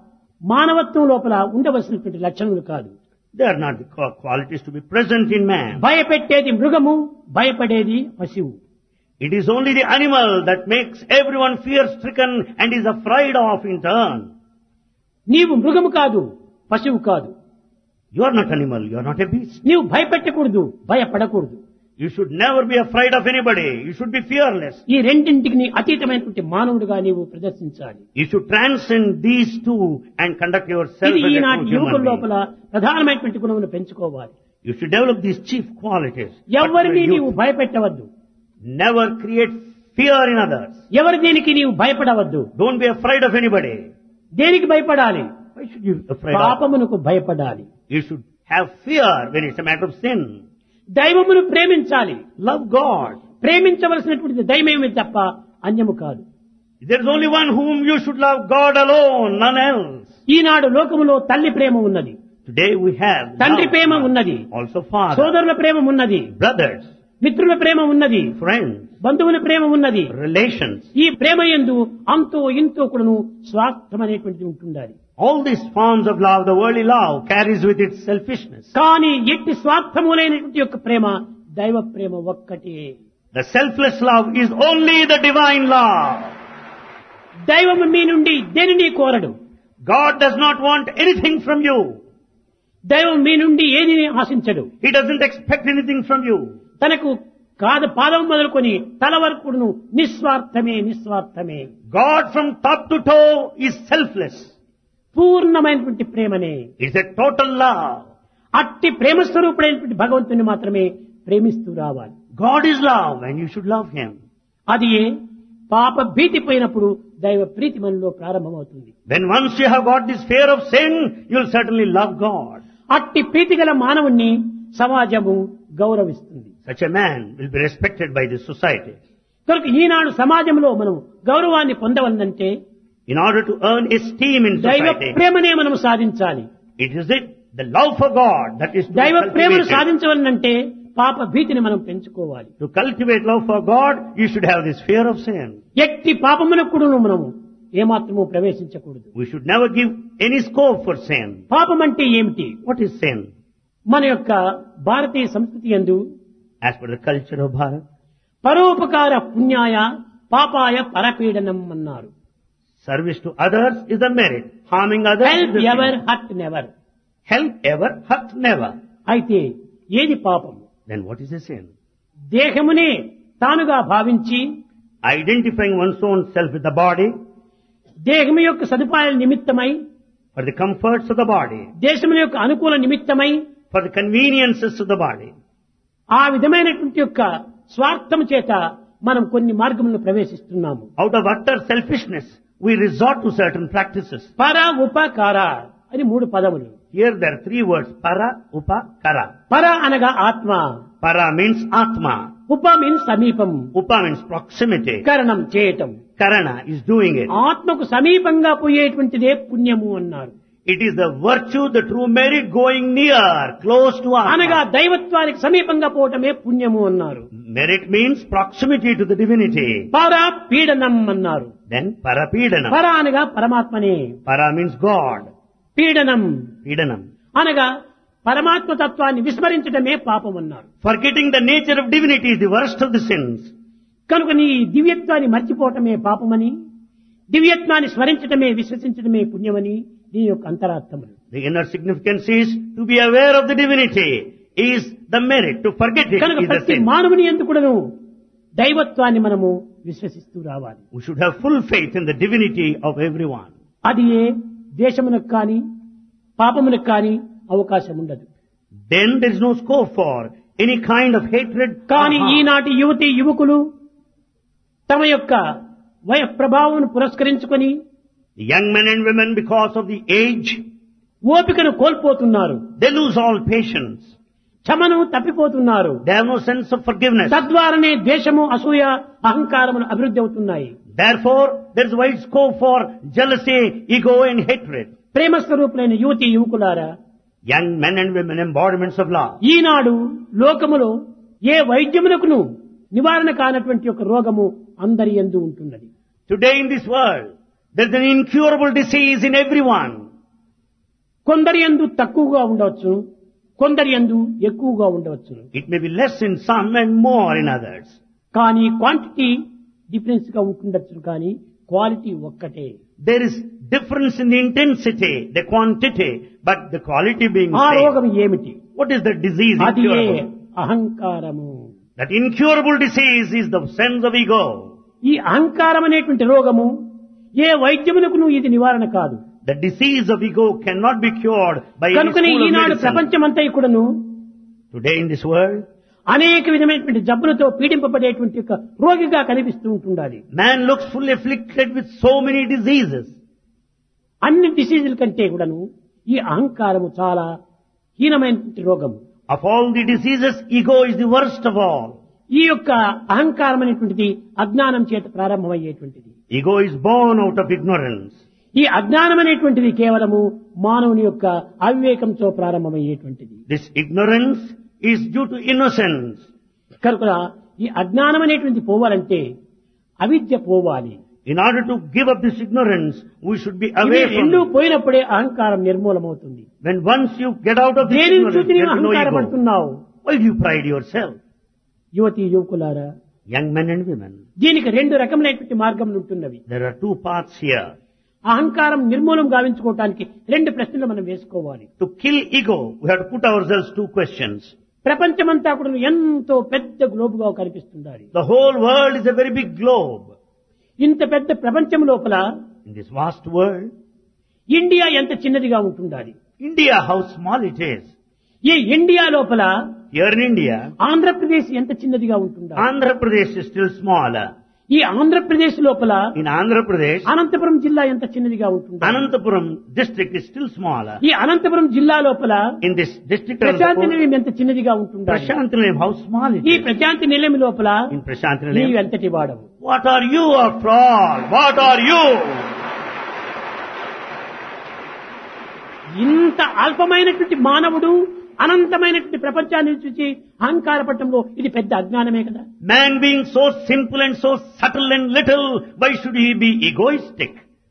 మానవత్వం లోపల ఉండవలసినటువంటి లక్షణములు కాదు They are not the qua- qualities to be present in man. భయపెట్టేది మృగము భయపడేది పశువు It is only the animal that makes everyone fear stricken and is afraid of in turn. నీవు మృగము కాదు పశువు కాదు You are not animal, you are not a beast. నీవు భయపెట్టకూడదు భయపడకూడదు You should never be afraid of anybody. You should be fearless. ఈ రెండింటికి నీ అతీతమైనటువంటి మానవుడిగా నీవు ప్రదర్శించాలి You should transcend these two and conduct yourself ఇది as a ఈనాటి true యువకుల human లోపల being. ప్రధానమైనటువంటి గుణమును పెంచుకోవాలి You should develop these chief qualities. But ఎవరిని you నీవు భయపెట్టవద్దు never create fear in others. ఎవరి దేనికి నీవు భయపడవద్దు Don't be afraid of anybody. దేనికి భయపడాలి Why should you be afraid of? పాపమునకు భయపడాలి You should have fear when it's a matter of sin. దైవమును ప్రేమించాలి Love God. ప్రేమించవలసినటువంటి దైవమే తప్ప అన్యము కాదు There is only one whom you should love, God alone, none else. ఈనాడు లోకములో తల్లి ప్రేమ ఉన్నది Today we have తండ్రి love, ప్రేమ ఉన్నది also father, సోదరుల ప్రేమ ఉన్నది brothers, మిత్రుల ప్రేమ ఉన్నది friends, బంధువుల ప్రేమ ఉన్నది relations. ఈ ప్రేమ ఎందు అంతో ఇంతో కూడాను స్వార్థం అనేటువంటిది ఉంటుండాలి All these forms of love, the worldly love, carries with it selfishness. కానీ ఎట్టి స్వార్థములైనటువంటి యొక్క ప్రేమ దైవ ప్రేమ ఒక్కటే The selfless love is only the divine love. దైవము మీ నుండి దేనిని కోరడు God does not want anything from you. దైవం మీ నుండి ఏదిని ఆశించడు He doesn't expect anything from you. తనకు కాదు పాదం మొదలుకొని తల వరకును నిస్వార్థమే నిస్వార్థమే God from top to toe is selfless. పూర్ణమైనటువంటి ప్రేమనే It's a total love. అట్టి ప్రేమ స్వరూపుడైనటువంటి భగవంతుని మాత్రమే ప్రేమిస్తూ రావాలి God is love and you should love Him. అది ఏ పాప భీతి పోయినప్పుడు దైవ ప్రీతి మనలో ప్రారంభమవుతుంది When once you have got this fear of sin, you'll certainly love God. అట్టి ప్రీతి గల మానవుణ్ణి సమాజము గౌరవిస్తుంది Such a man will be respected by the society. కనుక ఈనాడు సమాజంలో మనం గౌరవాన్ని పొందవలనంటే In order to earn esteem in దైవ society, ప్రేమనే మనం సాధించాలి it is it, the love for God that is to be దైవ ప్రేమను cultivated. సాధించవలనంటే పాప భీతిని మనం పెంచుకోవాలి To cultivate love for God, you should have this fear of sin. ఎట్టి పాపములకు కూడా మనము ఏమాత్రము ప్రవేశించకూడదు We should never give any scope for sin. పాపం అంటే ఏమిటి What is sin? మన యొక్క భారతీయ సంస్కృతి యందు As per the culture of Bharat, పరోపకార పుణ్యాయ పాపాయ పరపీడనం అన్నారు service to others is a merit. Harming others is help a sin. Ever hurt never Help ever, hurt never. అయితే ఏది పాపం Then what is a sin? దేహమునే తానుగా భావించి Identifying one's own self with the body దేహము యొక్క సదుపాయాల నిమిత్తమై for the comforts of the body, దేశముల యొక్క అనుకూల నిమిత్తమై for the conveniences of the body. ఆ విధమైనటువంటి యొక్క స్వార్థము చేత మనం కొన్ని మార్గములను ప్రవేశిస్తున్నాము Out of utter selfishness, we resort to certain practices. పర ఉపకార అని మూడు పదములు Here there are three words, para, upa, kara. పర అనగా ఆత్మ Para means atma. ఉప మీన్స్ సమీపం Upa means proximity. కరణం చేయటం Karana is doing it. ఆత్మకు సమీపంగా పోయేటువంటిదే పుణ్యము అన్నారు It is the virtue, the true merit going near, close to అనగా Atma. దైవత్వానికి సమీపంగా పోవటమే పుణ్యము అన్నారు Merit means proximity to the divinity. పర పీడనం అన్నారు Then parapidana. పర అనగా పరమాత్మనే Para means God. పీడనం Pidanam. అనగా పరమాత్మ తత్వాన్ని విస్మరించడమే పాపం అన్నారు Forgetting the nature of divinity is the worst of the sins. కనుక నీ దివ్యత్వాన్ని మర్చిపోవటమే పాపమని దివ్యత్వాన్ని స్మరించటమే విశ్వసించటమే పుణ్యమని దీని యొక్క అంతరార్థములు The inner significance is to be aware of the divinity is the merit. To forget it కనుక is the ప్రతి sin. మానవుని ఎందుకుడను దైవత్వాన్ని మనము విశ్వసిస్తూ రావాలి We should have full faith in the divinity of everyone. అది ఏ దేశమునకు కానీ పాపమునకు కానీ అవకాశం ఉండదు Then there is no scope for any kind of hatred. or కానీ harm. ఈనాటి యువతి యువకులు తమ యొక్క వయ ప్రభావం పురస్కరించుకొని The young men and women, because of the age, ఓపికను కోల్పోతున్నారు they lose all patience. క్షమను తప్పిపోతున్నారు They have no sense of forgiveness. తద్వారానే ద్వేషము అసూయ అహంకారములు అభివృద్ధి అవుతున్నాయి Therefore, there is wide scope for jealousy, ego and hatred. ప్రేమ స్వరూపులైన యువతి యువకులారా Young men and women, embodiments of love. ఈనాడు లోకములో ఏ వైద్యమునకును నివారణ కానటువంటి ఒక రోగము అందరి ఎందు ఉంటున్నది Today in this world, there is an incurable disease in everyone. కొందరి ఎందు తక్కువగా ఉండవచ్చు కొందరి ఎందు ఎక్కువగా ఉండవచ్చు It may be less in some and more in others. కానీ క్వాంటిటీ డిఫరెన్స్ గా ఉంటుండొచ్చు కానీ క్వాలిటీ ఒక్కటే There is difference in the intensity, the quantity, but the quality being ఆ same. రోగం ఏమిటి What is the disease అది ఏ incurable? అహంకారము That incurable disease is the sense of ego. ఈ అహంకారం అనేటువంటి రోగము ఏ వైద్యమునకును ఇది నివారణ కాదు The disease of ego cannot be cured by any కనుకనే school of ఈనాడు medicine. ప్రపంచమంతా కూడాను Today in this world, అనేక విధమైనటువంటి జబ్బులతో పీడింపబడేటువంటి ఒక రోగిగా కనిపిస్తూ ఉంటుండాలి man looks fully afflicted with so many diseases. అన్ని డిసీజుల కంటే కూడాను ఈ అహంకారము చాలా హీనమైనటువంటి రోగము Of all the diseases, ego is the worst of all. ఈ యొక్క అహంకారం అనేటువంటిది అజ్ఞానం చేత ప్రారంభమయ్యేటువంటిది Ego is born out of ignorance. ఈ అజ్ఞానం అనేటువంటిది కేవలము మానవుని యొక్క అవివేకంతో ప్రారంభమయ్యేటువంటిది This ignorance is due to innocence. కనుక ఈ అజ్ఞానం అనేటువంటి పోవాలంటే అవిద్య పోవాలి In order to give up this ignorance, we should be ఇవి away from రెండు it. పోయినప్పుడే అహంకారం నిర్మూలమవుతుంది When once you get out of this దేనిని ignorance, చూసి నీవు there is no అహంకారం ego. పడుతున్నావు Why do you pride yourself? యువతి యువకులారా Young men and women, దీనికి రెండు రకములైనటువంటి మార్గములు ఉంటున్నవి there are two paths here. అహంకారం నిర్మూలం గావించుకోవటానికి రెండు ప్రశ్నలు మనం వేసుకోవాలి To kill ego, we have to put ourselves two questions. ప్రపంచమంతా కూడా ఎంతో పెద్ద గ్లోబుగా కనిపిస్తుండాలి The whole world is a very big globe. ఇంత పెద్ద ప్రపంచం లోపల In this vast world, India ఎంత చిన్నదిగా ఉంటుండాలి India, how small it is. ఈ ఇండియా లోపల Here in India, ఆంధ్రప్రదేశ్ ఎంత చిన్నదిగా ఉంటుండాలి Andhra Pradesh is still smaller. ఈ ఆంధ్రప్రదేశ్ లోపల In Andhra Pradesh, అనంతపురం జిల్లా ఎంత చిన్నదిగా ఉంటుండాలి Anantapuram district is still smaller. ఈ అనంతపురం జిల్లా లోపల In this district of Prashanti Anantapur, నిలయం ఎంత చిన్నదిగా ఉంటుండాలి Prashant Nilayam, how small it ఈ is. ప్రశాంతి నిలయం లోపల In Prashant నీవు Nilayam, ఎంతటి వాడవు what are you after all? What are you? ఇంత అల్పమైనటువంటి మానవుడు అనంతమైనటువంటి ప్రపంచాన్ని చూసి అహంకార పట్టంలో ఇది పెద్ద అజ్ఞానమే కదా Man being so simple and so subtle and little, why should he be egoistic?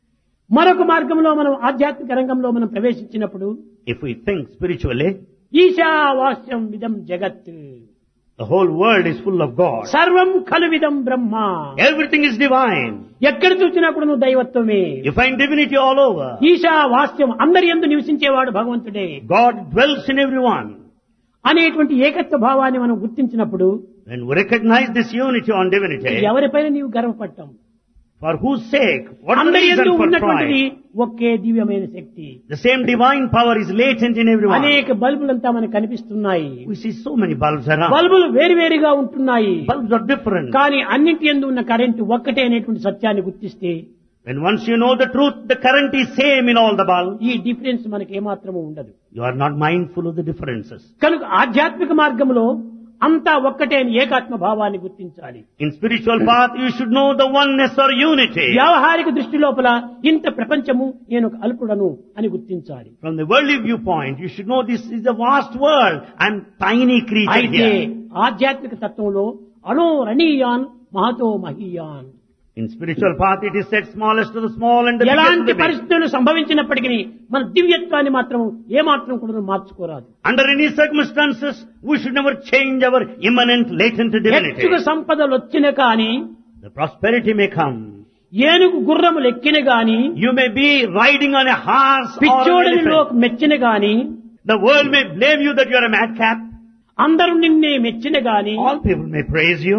మరొక మార్గంలో మనం ఆధ్యాత్మిక రంగంలో మనం ప్రవేశించినప్పుడు If we think spiritually, ఈశావాస్యం విదం జగత్ the whole world is full of God. సర్వం ఖలు విదం బ్రహ్మ Everything is divine. ఎక్కడ చూసినా కూడా నువ్వు దైవత్వమే You find divinity all over. ఈశావాస్యం అందరి ఎందు నివసించేవాడు భగవంతుడే God dwells in everyone. అనేటువంటి ఏకత్వ భావాన్ని మనం గుర్తించినప్పుడు When we recognize this unity on divinity, ఎవరిపైన నీవు గర్వపడటం for whose sake? What is the అందరి ఎందు reason for ఉన్నటువంటిది pride? ఒకే దివ్యమైన శక్తి The same divine power is latent in everyone. అనేక బల్బులంతా మనకు కనిపిస్తున్నాయి We see so many bulbs around. బల్బులు వేరువేరుగా ఉంటున్నాయి Bulbs are different. కానీ అన్నింటి ఎందు ఉన్న కరెంటు ఒక్కటే అనేటువంటి సత్యాన్ని గుర్తిస్తే When once you know the truth, the current is same in all the bulbs. ఈ డిఫరెన్స్ మనకి ఏమాత్రము ఉండదు You are not mindful of the differences. కనుక ఆధ్యాత్మిక మార్గంలో అంతా ఒక్కటే అని ఏకాత్మ భావాన్ని గుర్తించాలి In spiritual path, you should know the oneness or unity. వ్యావహారిక దృష్టి లోపల ఇంత ప్రపంచము నేను ఒక అల్పుడను అని గుర్తించాలి From the worldly viewpoint, you should know this is a vast world. I'm tiny creature అయితే here. ఆధ్యాత్మిక తత్వంలో అణో రణీయాన్ మహతో మహీయాన్ In spiritual path, it is said smallest to the small and the biggest to ఎలాంటి the big. పరిస్థితులు సంభవించినప్పటికీ మన దివ్యత్వాన్ని మాత్రం ఏమాత్రం కూడా మార్చుకోరాదు Under any circumstances, we should never change our immanent, latent divinity. హెచ్చుక సంపదలు వచ్చిన కాని The prosperity may come. ఏనుగు గుర్రములు ఎక్కిన గాని You may be riding on a horse or an పిచ్చోడిని elephant. లోకి మెచ్చిన గాని The world may blame you that you are a madcap. అందరూ నిన్నే మెచ్చిన గాని All people may praise you.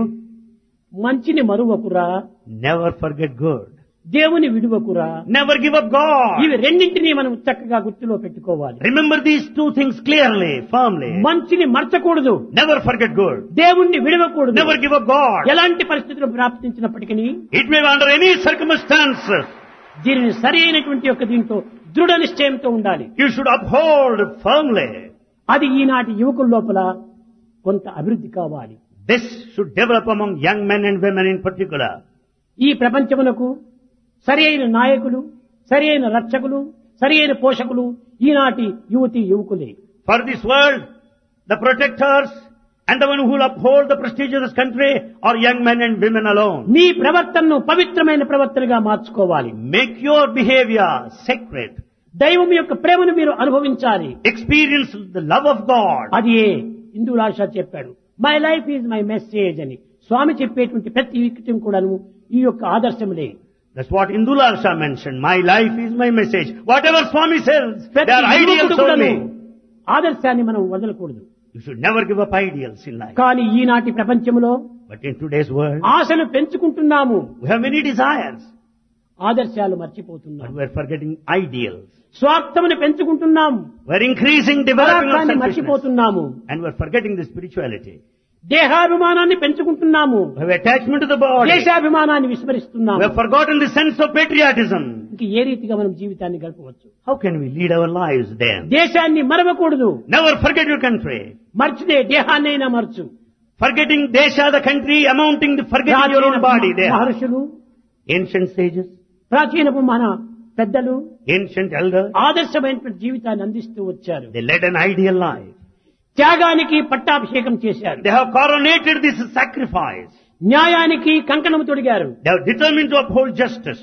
మంచిని మరువకురా Never forget good. దేవుని విడువకురా Never give up God. ఇవి రెండింటినీ మనం చక్కగా గుర్తులో పెట్టుకోవాలి Remember these two things clearly, firmly. మంచిని మర్చకూడదు Never forget good. దేవుణ్ణి విడవకూడదు Never give up God. ఎలాంటి పరిస్థితులు ప్రాప్తించినప్పటికీ It may be under any circumstances. దీనిని సరి అయినటువంటి యొక్క దీంతో దృఢ నిశ్చయంతో ఉండాలి You should uphold firmly. అది ఈనాటి యువకుల లోపల కొంత అభివృద్ధి కావాలి This should develop among young men and women in particular. ఈ ప్రపంచమునకు సరి అయిన నాయకులు సరి అయిన రక్షకులు సరి అయిన పోషకులు ఈనాటి యువతి యువకులే For this world, the protectors and the one who will uphold the prestige of this country are young men and women alone. మీ ప్రవర్తనను పవిత్రమైన ప్రవర్తనగా మార్చుకోవాలి Make your behavior sacred. దైవం యొక్క ప్రేమను మీరు అనుభవించాలి Experience the love of God. అది ఏ హిందూలాష చెప్పాడు my life is my message అని స్వామి చెప్పేటువంటి ప్రతి వికటం కూడాను ఈ యొక్క ఆదర్శములే That's what Indulal Shah mentioned. My life is my message. Whatever Swami says, they ప్రతి are ideals యువకుడు కూడాను only. ఆదర్శాన్ని మనం వదలకూడదు You should never give up ideals in life. కానీ ఈనాటి ప్రపంచంలో But in today's world, ఆశలు పెంచుకుంటున్నాము we have many desires, ఆదర్శాలు but మర్చిపోతున్నాము we are forgetting ideals. స్వార్థమును పెంచుకుంటున్నాము We are increasing developing of పదార్థాన్ని selfishness. మర్చిపోతున్నాము And we are forgetting the spirituality. దేహాభిమానాన్ని పెంచుకుంటున్నాము We have attachment to the body. దేశాభిమానాన్ని We విస్మరిస్తున్నాము have forgotten the sense of patriotism. ఇంక ఏ రీతిగా మనం జీవితాన్ని గడపవచ్చు How can we lead our lives then? దేశాన్ని మరవకూడదు Never forget your country. మర్చితే దేహాన్నైనా మరచు Forgetting Desha, the country, amounting to forgetting your own body there. మహర్షులు Ancient sages, ప్రాచీనపు మన పెద్దలు ancient elders, ఆదర్శమైనటువంటి జీవితాన్ని అందిస్తూ వచ్చారు they led an ideal life. త్యాగానికి పట్టాభిషేకం చేశారు They have coronated this sacrifice. న్యాయానికి కంకణము తొడిగారు They have determined to uphold justice.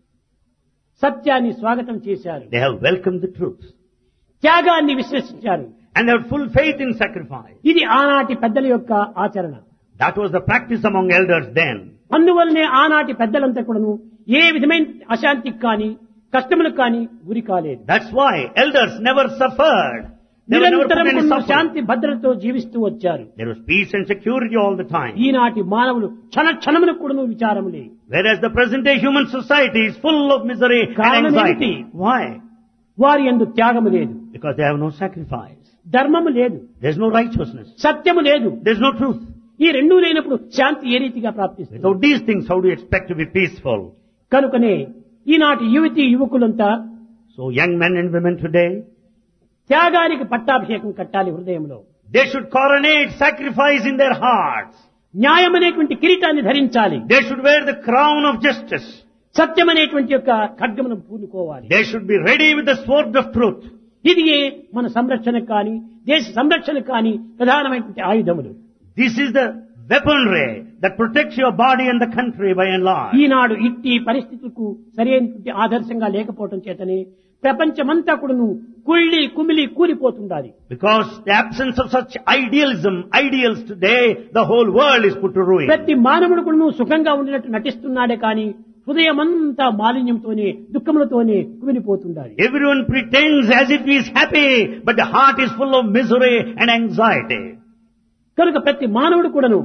సత్యాన్ని స్వాగతం చేశారు They have welcomed the truth. త్యాగాన్ని విశ్వసించారు And they have full faith in sacrifice. ఇది ఆనాటి పెద్దల యొక్క ఆచరణ That was the practice among elders then. అందువల్లనే ఆనాటి పెద్దలంతా కూడాను ఏ విధమైన అశాంతికి కానీ కష్టములకు కానీ గురి కాలేదు That's why elders never suffered. They were never put నిరంతరం any కూడా suffering. శాంతి భద్రతతో జీవిస్తూ వచ్చారు There was peace and security all the time. ఈనాటి మానవులు క్షణ క్షణములకు కూడా విచారములే Whereas the present day human society is full of misery and కారణం anxiety. ఏమిటి? Why? వారి ఎందు త్యాగము లేదు Because they have no sacrifice. ధర్మము లేదు There's no righteousness. సత్యము లేదు There's no truth. ఈ రెండూ లేనప్పుడు శాంతి ఏ రీతిగా ప్రాప్తిస్తుంది Without these things, how do you expect to be peaceful? కనుకనే ఈనాటి యువతి యువకులంతా So young men and women today, త్యాగానికి పట్టాభిషేకం కట్టాలి హృదయంలో they should coronate sacrifice in their hearts. న్యాయం అనేటువంటి కిరీటాన్ని ధరించాలి They should wear the crown of justice. సత్యం అనేటువంటి యొక్క ఖడ్గమును పూనుకోవాలి They should be ready with the sword of truth. ఇది మన సంరక్షణకు కానీ దేశ సంరక్షణకు కానీ ప్రధానమైనటువంటి ఆయుధములు This is the weaponry that protects your body and the country by and large. ఈనాడు ఇట్టి పరిస్థితులకు సరైనటువంటి ఆదర్శంగా లేకపోవటం చేతనే ప్రపంచమంతా కూడాను కుళ్ళి కుమిలి కూలిపోతుండాలి Because the absence of such idealism, ideals today, the whole world is put to ruin. ప్రతి మానవుడు కూడాను సుఖంగా ఉండినట్టు నటిస్తున్నాడే కానీ హృదయమంతా మాలిన్యంతోనే దుఃఖములతోనే కుమిలిపోతుండాలి Everyone pretends as if he is happy, but the heart is full of misery and anxiety. కనుక ప్రతి మానవుడు కూడాను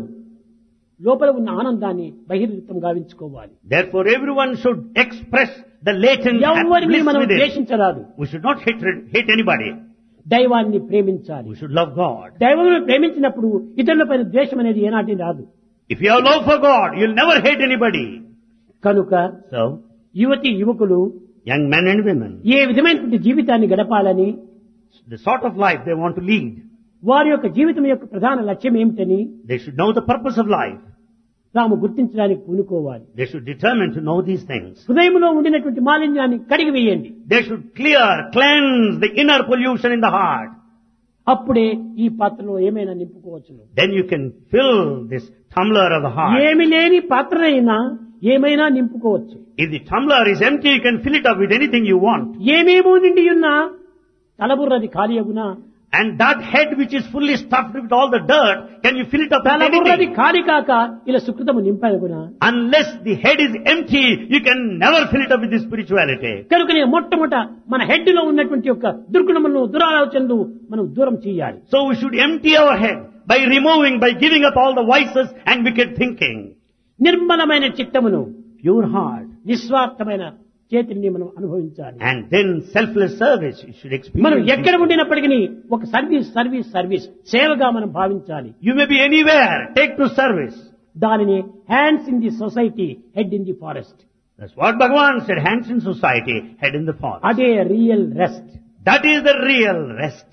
లోపల ఉన్న ఆనందాన్ని బహిర్గతం గావించుకోవాలి Therefore everyone should express the latent ఎవరిని bliss మనం within. ద్వేషించరాదు We should not hate, hate anybody. దైవాన్ని ప్రేమించాలి We should love God. దైవమును ప్రేమించినప్పుడు ఇతరులపైన ద్వేషం అనేది ఏనాటి రాదు If you have love for God, you'll never hate anybody. కనుక So, యువతి యువకులు young men and women, ఏ విధమైనటువంటి జీవితాన్ని గడపాలని the sort of life they want to lead, వారి యొక్క జీవితం యొక్క ప్రధాన లక్ష్యం ఏమిటని they should know the purpose of life. తాము గుర్తించడానికి పూనుకోవాలి They should determine to know these things. హృదయంలో ఉండినటువంటి మాలిన్యాన్ని కడిగి వేయండి They should clear, cleanse the inner pollution in the heart. అప్పుడే ఈ పాత్రలో ఏమైనా నింపుకోవచ్చును Then you can fill this tumbler of the heart. ఏమి లేని పాత్రనైనా ఏమైనా నింపుకోవచ్చు If the tumbler is empty, you can fill it up with anything you want. ఏమేమో నిండి ఉన్నా తలబుర్రది ఖాళీ అగునా And that head which is fully stuffed with all the dirt, can you fill it up with తలబుర్రది anything? ఖాళీ కాక ఇలా సుకృతము నింపగునా Unless the head is empty, you can never fill it up with the spirituality. కనుకనే మొట్టమొదట మన head లో ఉన్నటువంటి యొక్క దుర్గుణములను దురాలోచనలు మనం దూరం చేయాలి So we should empty our head by removing, by giving up all the vices and wicked thinking. నిర్మలమైన చిత్తమును Pure heart. నిస్వార్థమైన చేతిని మనం అనుభవించాలి And then selfless service you should మనం experience. ఎక్కడ ఉండినప్పటికీ ఒక సర్వీస్ సర్వీస్ సర్వీస్ సేవగా మనం భావించాలి You may be anywhere. Take to service. దానిని hands in the society head in the forest That's what Bhagavan said. Hands in society, head in the forest. అదే real rest That is the real rest.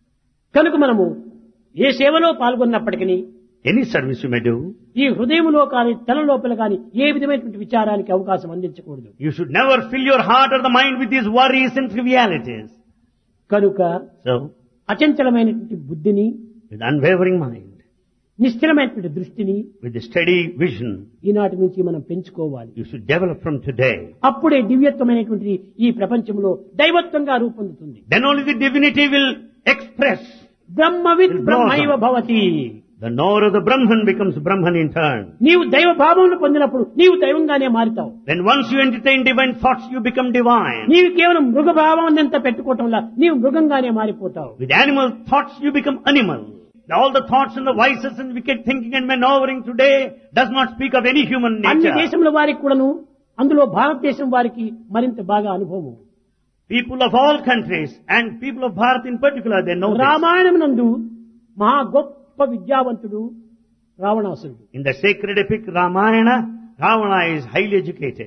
కనుక మనము ఏ సేవలో పాల్గొన్నప్పటికీ Any service you may do, ఈ హృదయంలో కానీ తల లోపల కానీ ఏ విధమైనటువంటి విచారానికి అవకాశం అందించకూడదు you should never fill your heart or the mind with these worries and trivialities. కనుక So, అచంచలమైనటువంటి బుద్ధిని with unwavering mind, నిశ్చలమైనటువంటి దృష్టిని with a steady vision, ఈనాటి నుంచి మనం పెంచుకోవాలి you should develop from today. అప్పుడే దివ్యత్వమైనటువంటి ఈ ప్రపంచంలో దైవత్వంగా రూపొందుతుంది Then only the divinity will express. బ్రహ్మవిత్ Will బ్రహ్మైవ blossom. భవతి The knower of the Brahman becomes Brahman in turn. నీవు దైవ భావమును పొందినప్పుడు నీవు దైవంగానే మారుతావు When once you entertain divine thoughts, you become divine. నీవు కేవలం మృగ భావం అంతా పెట్టుకోవటం వల్ల నీవు మృగంగానే మారిపోతావు With animal thoughts, you become animal. All the thoughts and the vices and wicked thinking and maneuvering today does not speak of any human అన్ని nature. దేశముల వారికి కూడాను అందులో భారతదేశం వారికి మరింత బాగా అనుభవం People of all countries and people of Bharat in particular, they know this. Ramayanam నందు మహా గొప్ప విద్యావంతుడు రావణాసురుడు In the sacred epic Ramayana, Ravana is highly educated.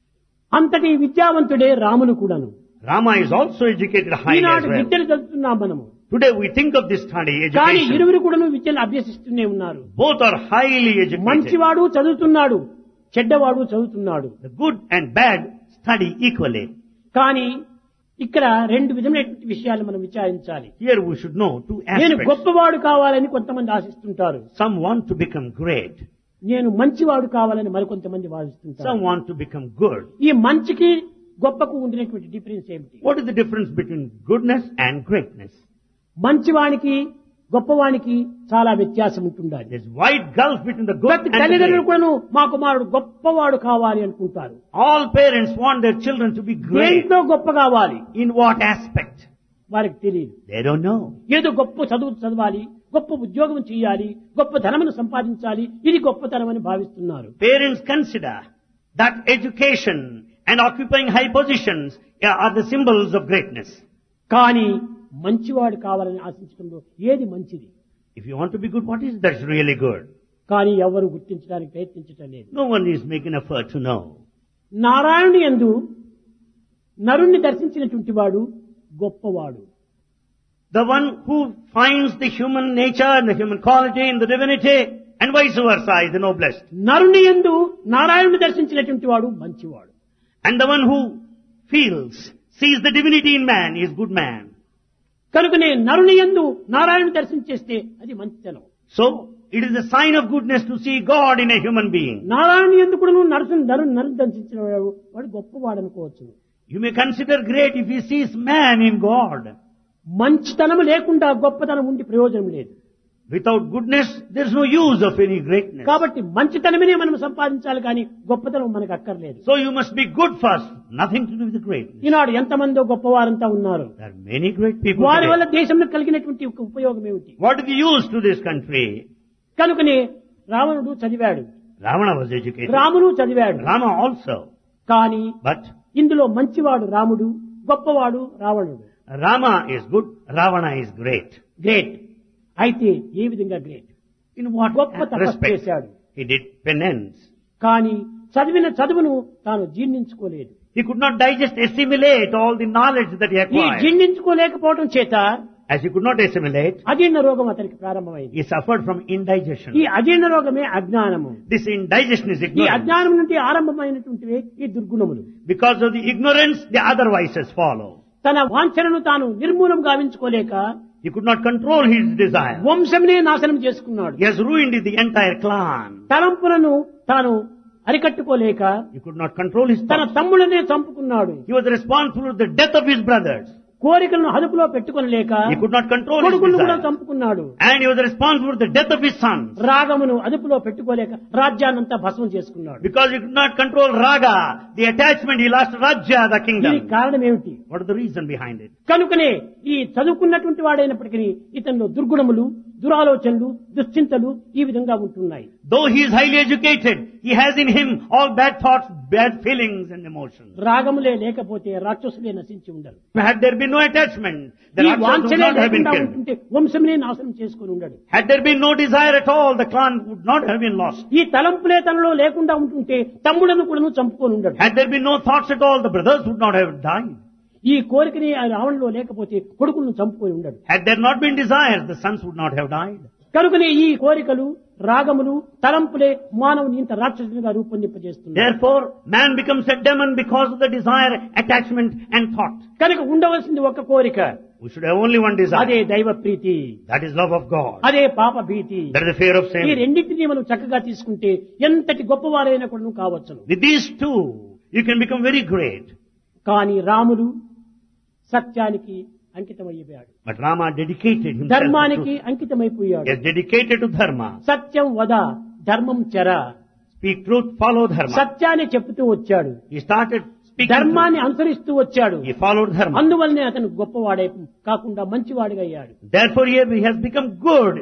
అంతటి విద్యావంతుడే రాములు కూడాను Rama is also educated highly as Eenadu well. విద్యను చదువుతున్నాం మనము Today we think of this study, కానీ education. ఇరువురు కూడాను విద్యను అభ్యసిస్తూనే ఉన్నారు Both are highly educated. మంచివాడు చదువుతున్నాడు చెడ్డవాడు చదువుతున్నాడు The good and bad study equally. కానీ ఇక్కడ రెండు విధమైనటువంటి విషయాలు మనం విచారించాలి Here we should know two నేను aspects. గొప్పవాడు కావాలని కొంతమంది ఆశిస్తుంటారు Some want to become great. నేను మంచివాడు కావాలని మరికొంతమంది భావిస్తుంటారు Some want to become good. ఈ మంచికి గొప్పకు ఉండినటువంటి డిఫరెన్స్ ఏమిటి What is the difference between goodness and greatness? మంచివానికి గొప్పవానికి చాలా వ్యత్యాసం ఉంటుండాలి There's wide gulf between the good ప్రతి and the తల్లిదండ్రులు great. కూడాను మా కుమారుడు గొప్పవాడు కావాలి అనుకుంటారు All parents want their children to be great. దేంట్లో గొప్ప కావాలి In what aspect? వారికి తెలియదు They don't know. ఏదో గొప్ప చదువు చదవాలి గొప్ప ఉద్యోగం చేయాలి గొప్ప ధనమును సంపాదించాలి ఇది గొప్పతనం అని భావిస్తున్నారు Parents consider that education and occupying high positions are the symbols of greatness. కానీ మంచివాడు కావాలని ఆశించడంలో ఏది మంచిది If you want to be good, what is that's really good? కానీ ఎవరు గుర్తించడానికి ప్రయత్నించటం లేదు No one is making effort to know. నారాయణుని ఎందు నరుణ్ణి దర్శించినటువంటి వాడు గొప్పవాడు The one who finds the human nature and the human quality in the divinity and vice versa is the noblest. నరుని ఎందు నారాయణుని దర్శించినటువంటి వాడు మంచివాడు And the one who feels, sees the divinity in man is good man. కనుకనే నరుని ఎందు నారాయణుని దర్శించేస్తే అది మంచితనం So, it is a sign of goodness to see God in a human being. నారాయణుని ఎందు కూడా నువ్వు నరుసుని నరుని నరుని దర్శించిన వాడు వాడు గొప్పవాడు అనుకోవచ్చు You may consider great if he sees man in God. మంచితనం లేకుండా గొప్పతనం ఉండి ప్రయోజనం లేదు Without goodness, there is no use of any greatness. కాబట్టి మంచితనమే మనం సంపాదించాలి కానీ గొప్పతనం మనకు అక్కర్లేదు So you must be good first, nothing to do with the greatness. ఈనాడు ఎంతమందో గొప్పవారంతా ఉన్నారు There are many great people వారి వల్ల today. దేశంలో కలిగినటువంటి ఒక ఉపయోగం ఏమిటి What is the use to this country? కనుకనే రావణుడు చదివాడు Ravana was educated. రాముడు చదివాడు Rama also. కానీ But ఇందులో మంచివాడు రాముడు గొప్పవాడు రావణుడు Rama is good, Ravana is great. Great అయితే ఏ విధంగా గ్రేట్ In what గొప్ప తపస్సు respect? చేశాడు He did penance. కానీ చదివిన చదువును తాను జీర్ణించుకోలేదు He could not digest, assimilate all the knowledge that he ఈ acquired. జీర్ణించుకోలేకపోవడం చేత As he could not assimilate, అజీర్ణ రోగం అతనికి ప్రారంభమైంది he suffered from indigestion. ఈ అజీర్ణ రోగమే అజ్ఞానము This indigestion is ఈ ignorance. అజ్ఞానం నుండి ఆరంభమైనటువంటివే ఈ దుర్గుణములు Because of the ignorance, the other vices follow. తన వాంఛనను తాను నిర్మూలం గావించుకోలేక He could not control his desire. వంశంనే నాశనం చేసుకున్నాడు He has ruined the entire clan. తలంపులను తాను అరికట్టుకోలేక He could not control his తన thoughts. తమ్ముడనే చంపుకున్నాడు He was responsible for the death of his brothers. కోరికలను అదుపులో పెట్టుకొనలేక He could not control his కొడుకులను కూడా desire. చంపుకున్నాడు And he was responsible for the death of his sons. రాగమును అదుపులో పెట్టుకోలేక రాజ్యాన్నంతా భస్మం చేసుకున్నాడు Because he could not control raga, the attachment, he lost Rajya, the దీనికి kingdom. కారణం ఏమిటి What is the reason behind it? కనుకనే ఈ చదువుకున్నటువంటి వాడైనప్పటికీ ఇతనిలో దుర్గుణములు దురాలోచనలు దుశ్చింతలు ఈ విధంగా ఉంటున్నాయి Though he is highly educated, he has in him all bad thoughts, bad feelings and emotions. రాగములే లేకపోతే రాక్షసులే నశించి ఉండరు Had there been no attachment, the ఈ Rakshas would వాంఛలే not have been లేకుండా killed. ఉంటుంటే వంశంనే నాశనం చేసుకుని ఉండడు Had there been no desire at all, the clan would not have been lost. ఈ తలంపులే తనలో లేకుండా ఉంటుంటే తమ్ముడను కూడా చంపుకొని ఉండడు Had there been no thoughts at all, the brothers would not have died. ఈ కోరికని ఆ రావణలో లేకపోతే కొడుకులను చంపుకొని ఉండడు Had there not been desires, the sons would not have died. కనుకనే ఈ కోరికలు రాగములు తలంపులే మానవుని ఇంత రాక్షసునిగా రూపొందింపజేస్తుంది Therefore, man becomes a demon because of the desire, attachment and thought. కనుక ఉండవలసింది ఒక కోరిక We should have only one అదే desire. దైవ ప్రీతి That is love of God. అదే పాప భీతి That is the fear of ఈ sin. రెండింటినీ మనం చక్కగా తీసుకుంటే ఎంతటి గొప్పవారైనా కూడా కావచ్చును With these two, you can become very great. కానీ రాముడు సత్యానికి అంకితమైపోయాడు But Rama dedicated himself ధర్మానికి to, అంకితమైపోయాడు he is dedicated to dharma. సత్యం వద ధర్మం చెర Speak truth, follow dharma. సత్యాన్ని చెప్తూ వచ్చాడు He started speaking ధర్మాన్ని truth. అనుసరిస్తూ వచ్చాడు He followed dharma. అందువల్లనే అతను గొప్పవాడే కాకుండా మంచివాడిగా అయ్యాడు Therefore, he he has become good.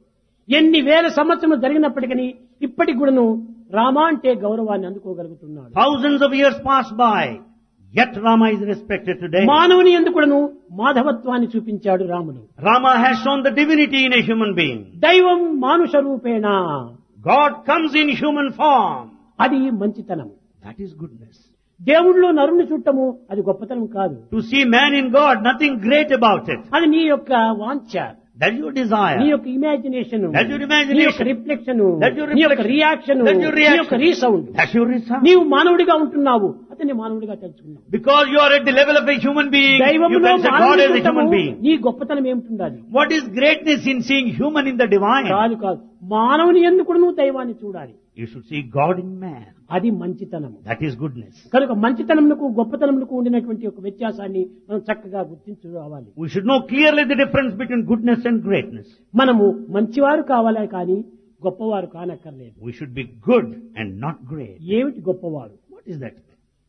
ఎన్ని వేల సంవత్సరం జరిగినప్పటికీ ఇప్పటికి కూడాను రామ అంటే గౌరవాన్ని అందుకోగలుగుతున్నాడు Thousands of years pass by, yet Rama is respected today. మానవుని ఎందుకును మాధవత్వాన్ని చూపించాడు రాముడు Rama has shown the divinity in a human being. దైవం మానుష రూపేణ God comes in human form. అది మంచితనం That is goodness. దేవుళ్ళో నరుని చుట్టము అది గొప్పతనం కాదు To see man in God, nothing great about it. అది నీ యొక్క వాంఛ That's your desire. నీ యొక్క ఇమాజినేషన్ That's your imagination. నీ యొక్క రిఫ్లెక్షన్ That's your నీ యొక్క reflection. రియాక్షన్ That's your నీ reaction. యొక్క రీసౌండ్ That's your result. నీవు మానవుడిగా ఉంటున్నావు అతన్ని మానవుడిగా తెలుసుకున్నావు Because you are at the level of a human being, you దైవంలో consider God మానవుని as a చూడటము human being. నీ గొప్పతనం ఏమిటుండాలి What is greatness in seeing human in the divine? కాదు కాదు మానవుని ఎందుకు నువ్వు దైవాన్ని చూడాలి You should see God in man. అది మంచితనము That is goodness. కనుక మంచితనములకు గొప్పతనములకు ఉండినటువంటి ఒక వ్యత్యాసాన్ని మనం చక్కగా గుర్తించుకోవాలి We should know clearly the difference between goodness and greatness. మనము మంచివారు కావాలా కానీ గొప్పవారు కానక్కర్లేదు We should be good and not great. ఏమిటి గొప్పవారు What is that?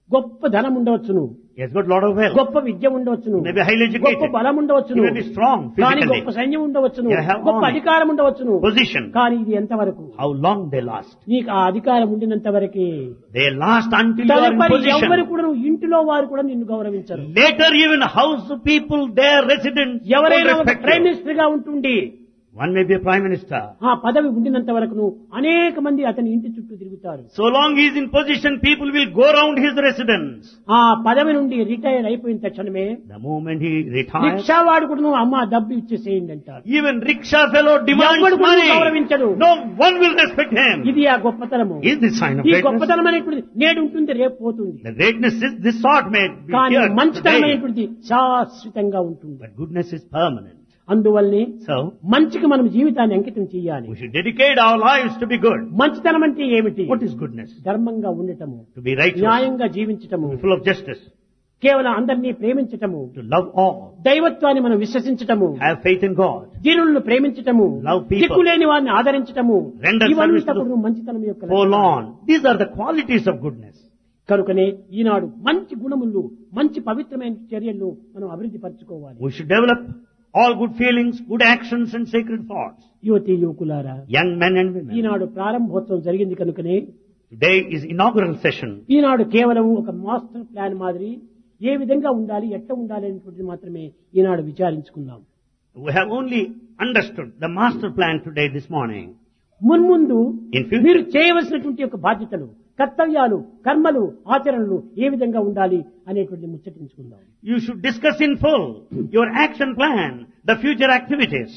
గొప్ప ధనం ఉండవచ్చును He has got a lot of wealth. గొప్ప విద్య ఉండవచ్చును Maybe highly educated. గొప్ప బలం ఉండవచ్చును He may be strong కానీ physically. గొప్ప సైన్యం ఉండవచ్చును They have గొప్ప army. అధికారం ఉండవచ్చును Position. కానీ ఇది ఎంతవరకు How long they last. నీకు ఆ అధికారం ఉండినంత వరకే They last until you are in తదుపరి ఎవరు position. కూడా ఇంటిలో వారు కూడా నిన్ను గౌరవించరు Later even house people, their residents, don't ఎవరైనా ఒక respect ప్రైమ్ you. మినిస్టర్ గా ఉంటుండి One may be a prime minister. ఆ పదవి ఉండినంత వరకు అనేక మంది అతని ఇంటి చుట్టూ తిరుగుతారు So long he is in position, people will go around his residence. ఆ పదవి నుండి రిటైర్ అయిపోయిన తక్షణమే The moment he retires, rickshaw వాడు కూడా నువ్వు అమ్మ డబ్బు ఇచ్చేసేయండి అంటారు even rickshaw fellow demands ఎవడు కూడా money. గౌరవించడు. No one will respect him. ఇది ఆ గొప్పతనము Is this sign of ఈ greatness? గొప్పతనం అనేటువంటిది నేడు ఉంటుంది రేపు పోతుంది The greatness is this sort may be కానీ here మంచితనం today, అనేటువంటిది శాశ్వతంగా ఉంటుంది but goodness is permanent. అందువల్లనే So, మంచికి మనం జీవితాన్ని అంకితం చేయాలి we should dedicate our lives to be good. మంచితనం అంటే ఏమిటి What is goodness? ధర్మంగా ఉండటము To be righteous, న్యాయంగా జీవించటము to be full of justice, కేవలం అందరినీ ప్రేమించటము to love all, దైవత్వాన్ని మనం విశ్వసించటము have faith in God, దీనులను ప్రేమించటము Love people. దిక్కులేని వారిని ఆదరించటము Render service ఇవంతా to the కూడా మంచితనం యొక్క hold లక్షణాలు. on. These are the qualities of goodness. కనుకనే ఈనాడు మంచి గుణములు మంచి పవిత్రమైన చర్యలను మనం అభివృద్ధి పరచుకోవాలి We should develop all good feelings, good actions and sacred thoughts. యువతి యువకులారా Young men and women. ఈనాడు ప్రారంభోత్సవం జరిగింది కనుకనే Today is inaugural session. ఈనాడు కేవలం ఒక మాస్టర్ ప్లాన్ మాదిరి ఏ విధంగా ఉండాలి ఎట్లా ఉండాలి అనేటువంటిది మాత్రమే ఈనాడు విచారించుకుందాం We have only understood the master plan today this morning. మున్ముందు In future. మీరు చేయవలసినటువంటి యొక్క బాధ్యతలు కర్తవ్యాలు కర్మలు ఆచరణలు ఏ విధంగా ఉండాలి అనేటువంటి ముచ్చటించుకుందాం You should discuss in full your action plan, the future activities.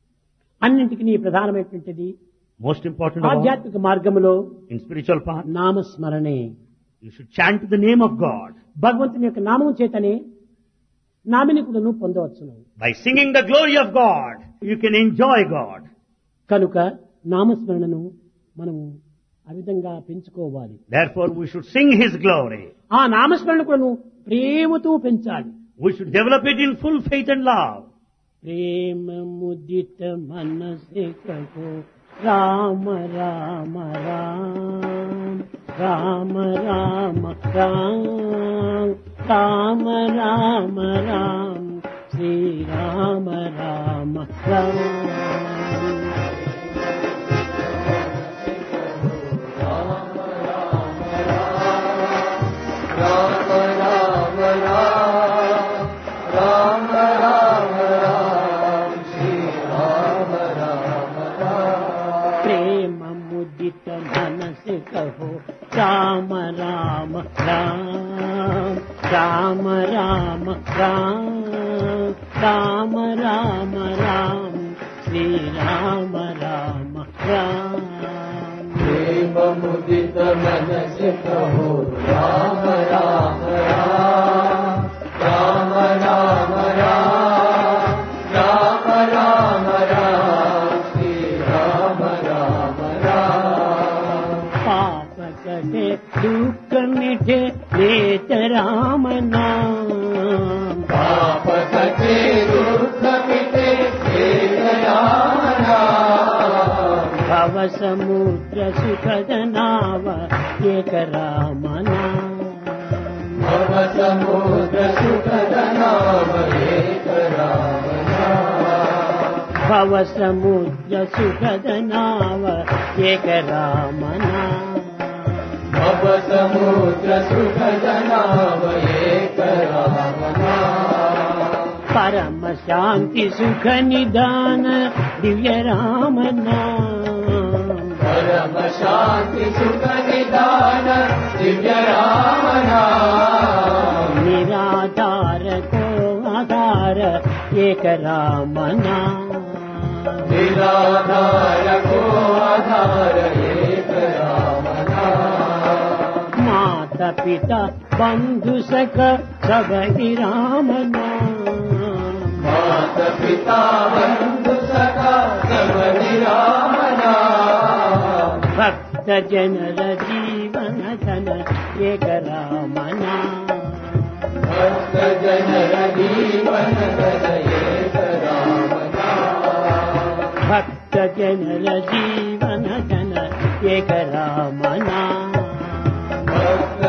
అన్నింటికి ప్రధానమైనటువంటిది Most important of all, ఆధ్యాత్మిక మార్గములో in spiritual path, నామస్మరణే you should chant the name of God. భగవంతుని యొక్క నామం చేతనే నామిని కూడాను పొందవచ్చును By singing the glory of God, you can enjoy God. కనుక నామస్మరణను మనము ఆ విధంగా పెంచుకోవాలి Therefore, we should sing His glory. ఆ నామస్మరణ కూడాను ప్రేమతో పెంచాలి We should develop it in full faith and love. ప్రేమ ముదిత మనసే కహో రామ రామ రామ రామ రామ రామ రామ రామ రామ శ్రీ రామ రామ రామ ప్రేమ ముదిత మనసే కహో రామ రామ రామ రామ రామ రామ రామ రామ రామ శ్రీ రామ రామ రామ मुदित मन से कहो राम राम राम राम राम राम राम राम राम श्री राम राम राम पाप कटे दुख मिटे लेत राम नाम पाप कटे दुख मिटे हे राम राम भव समुद्र सुखद नाव एक राम नाम भव समुद्र सुखद नाम एक राम नाम भव समुद्र सुखद नाव एक राम नाम भव समुद्र सुखद नाम एक राम नाम परम शांति सुख निदान दिव्य राम नाम परम शांति सुख निदान दिव्य राम नाम निराधार को आधार एक राम नाम निराधार को आधार एक राम नाम माता पिता बंधु सख सब ही राम नाम मात पिता बंधु सखा सब राम नाम भक्त जनर जीवन धन एक राम नाम भक्त जनर जीवन गद एक राम नाम भक्त जनर जीवन धन एक राम नाम भक्त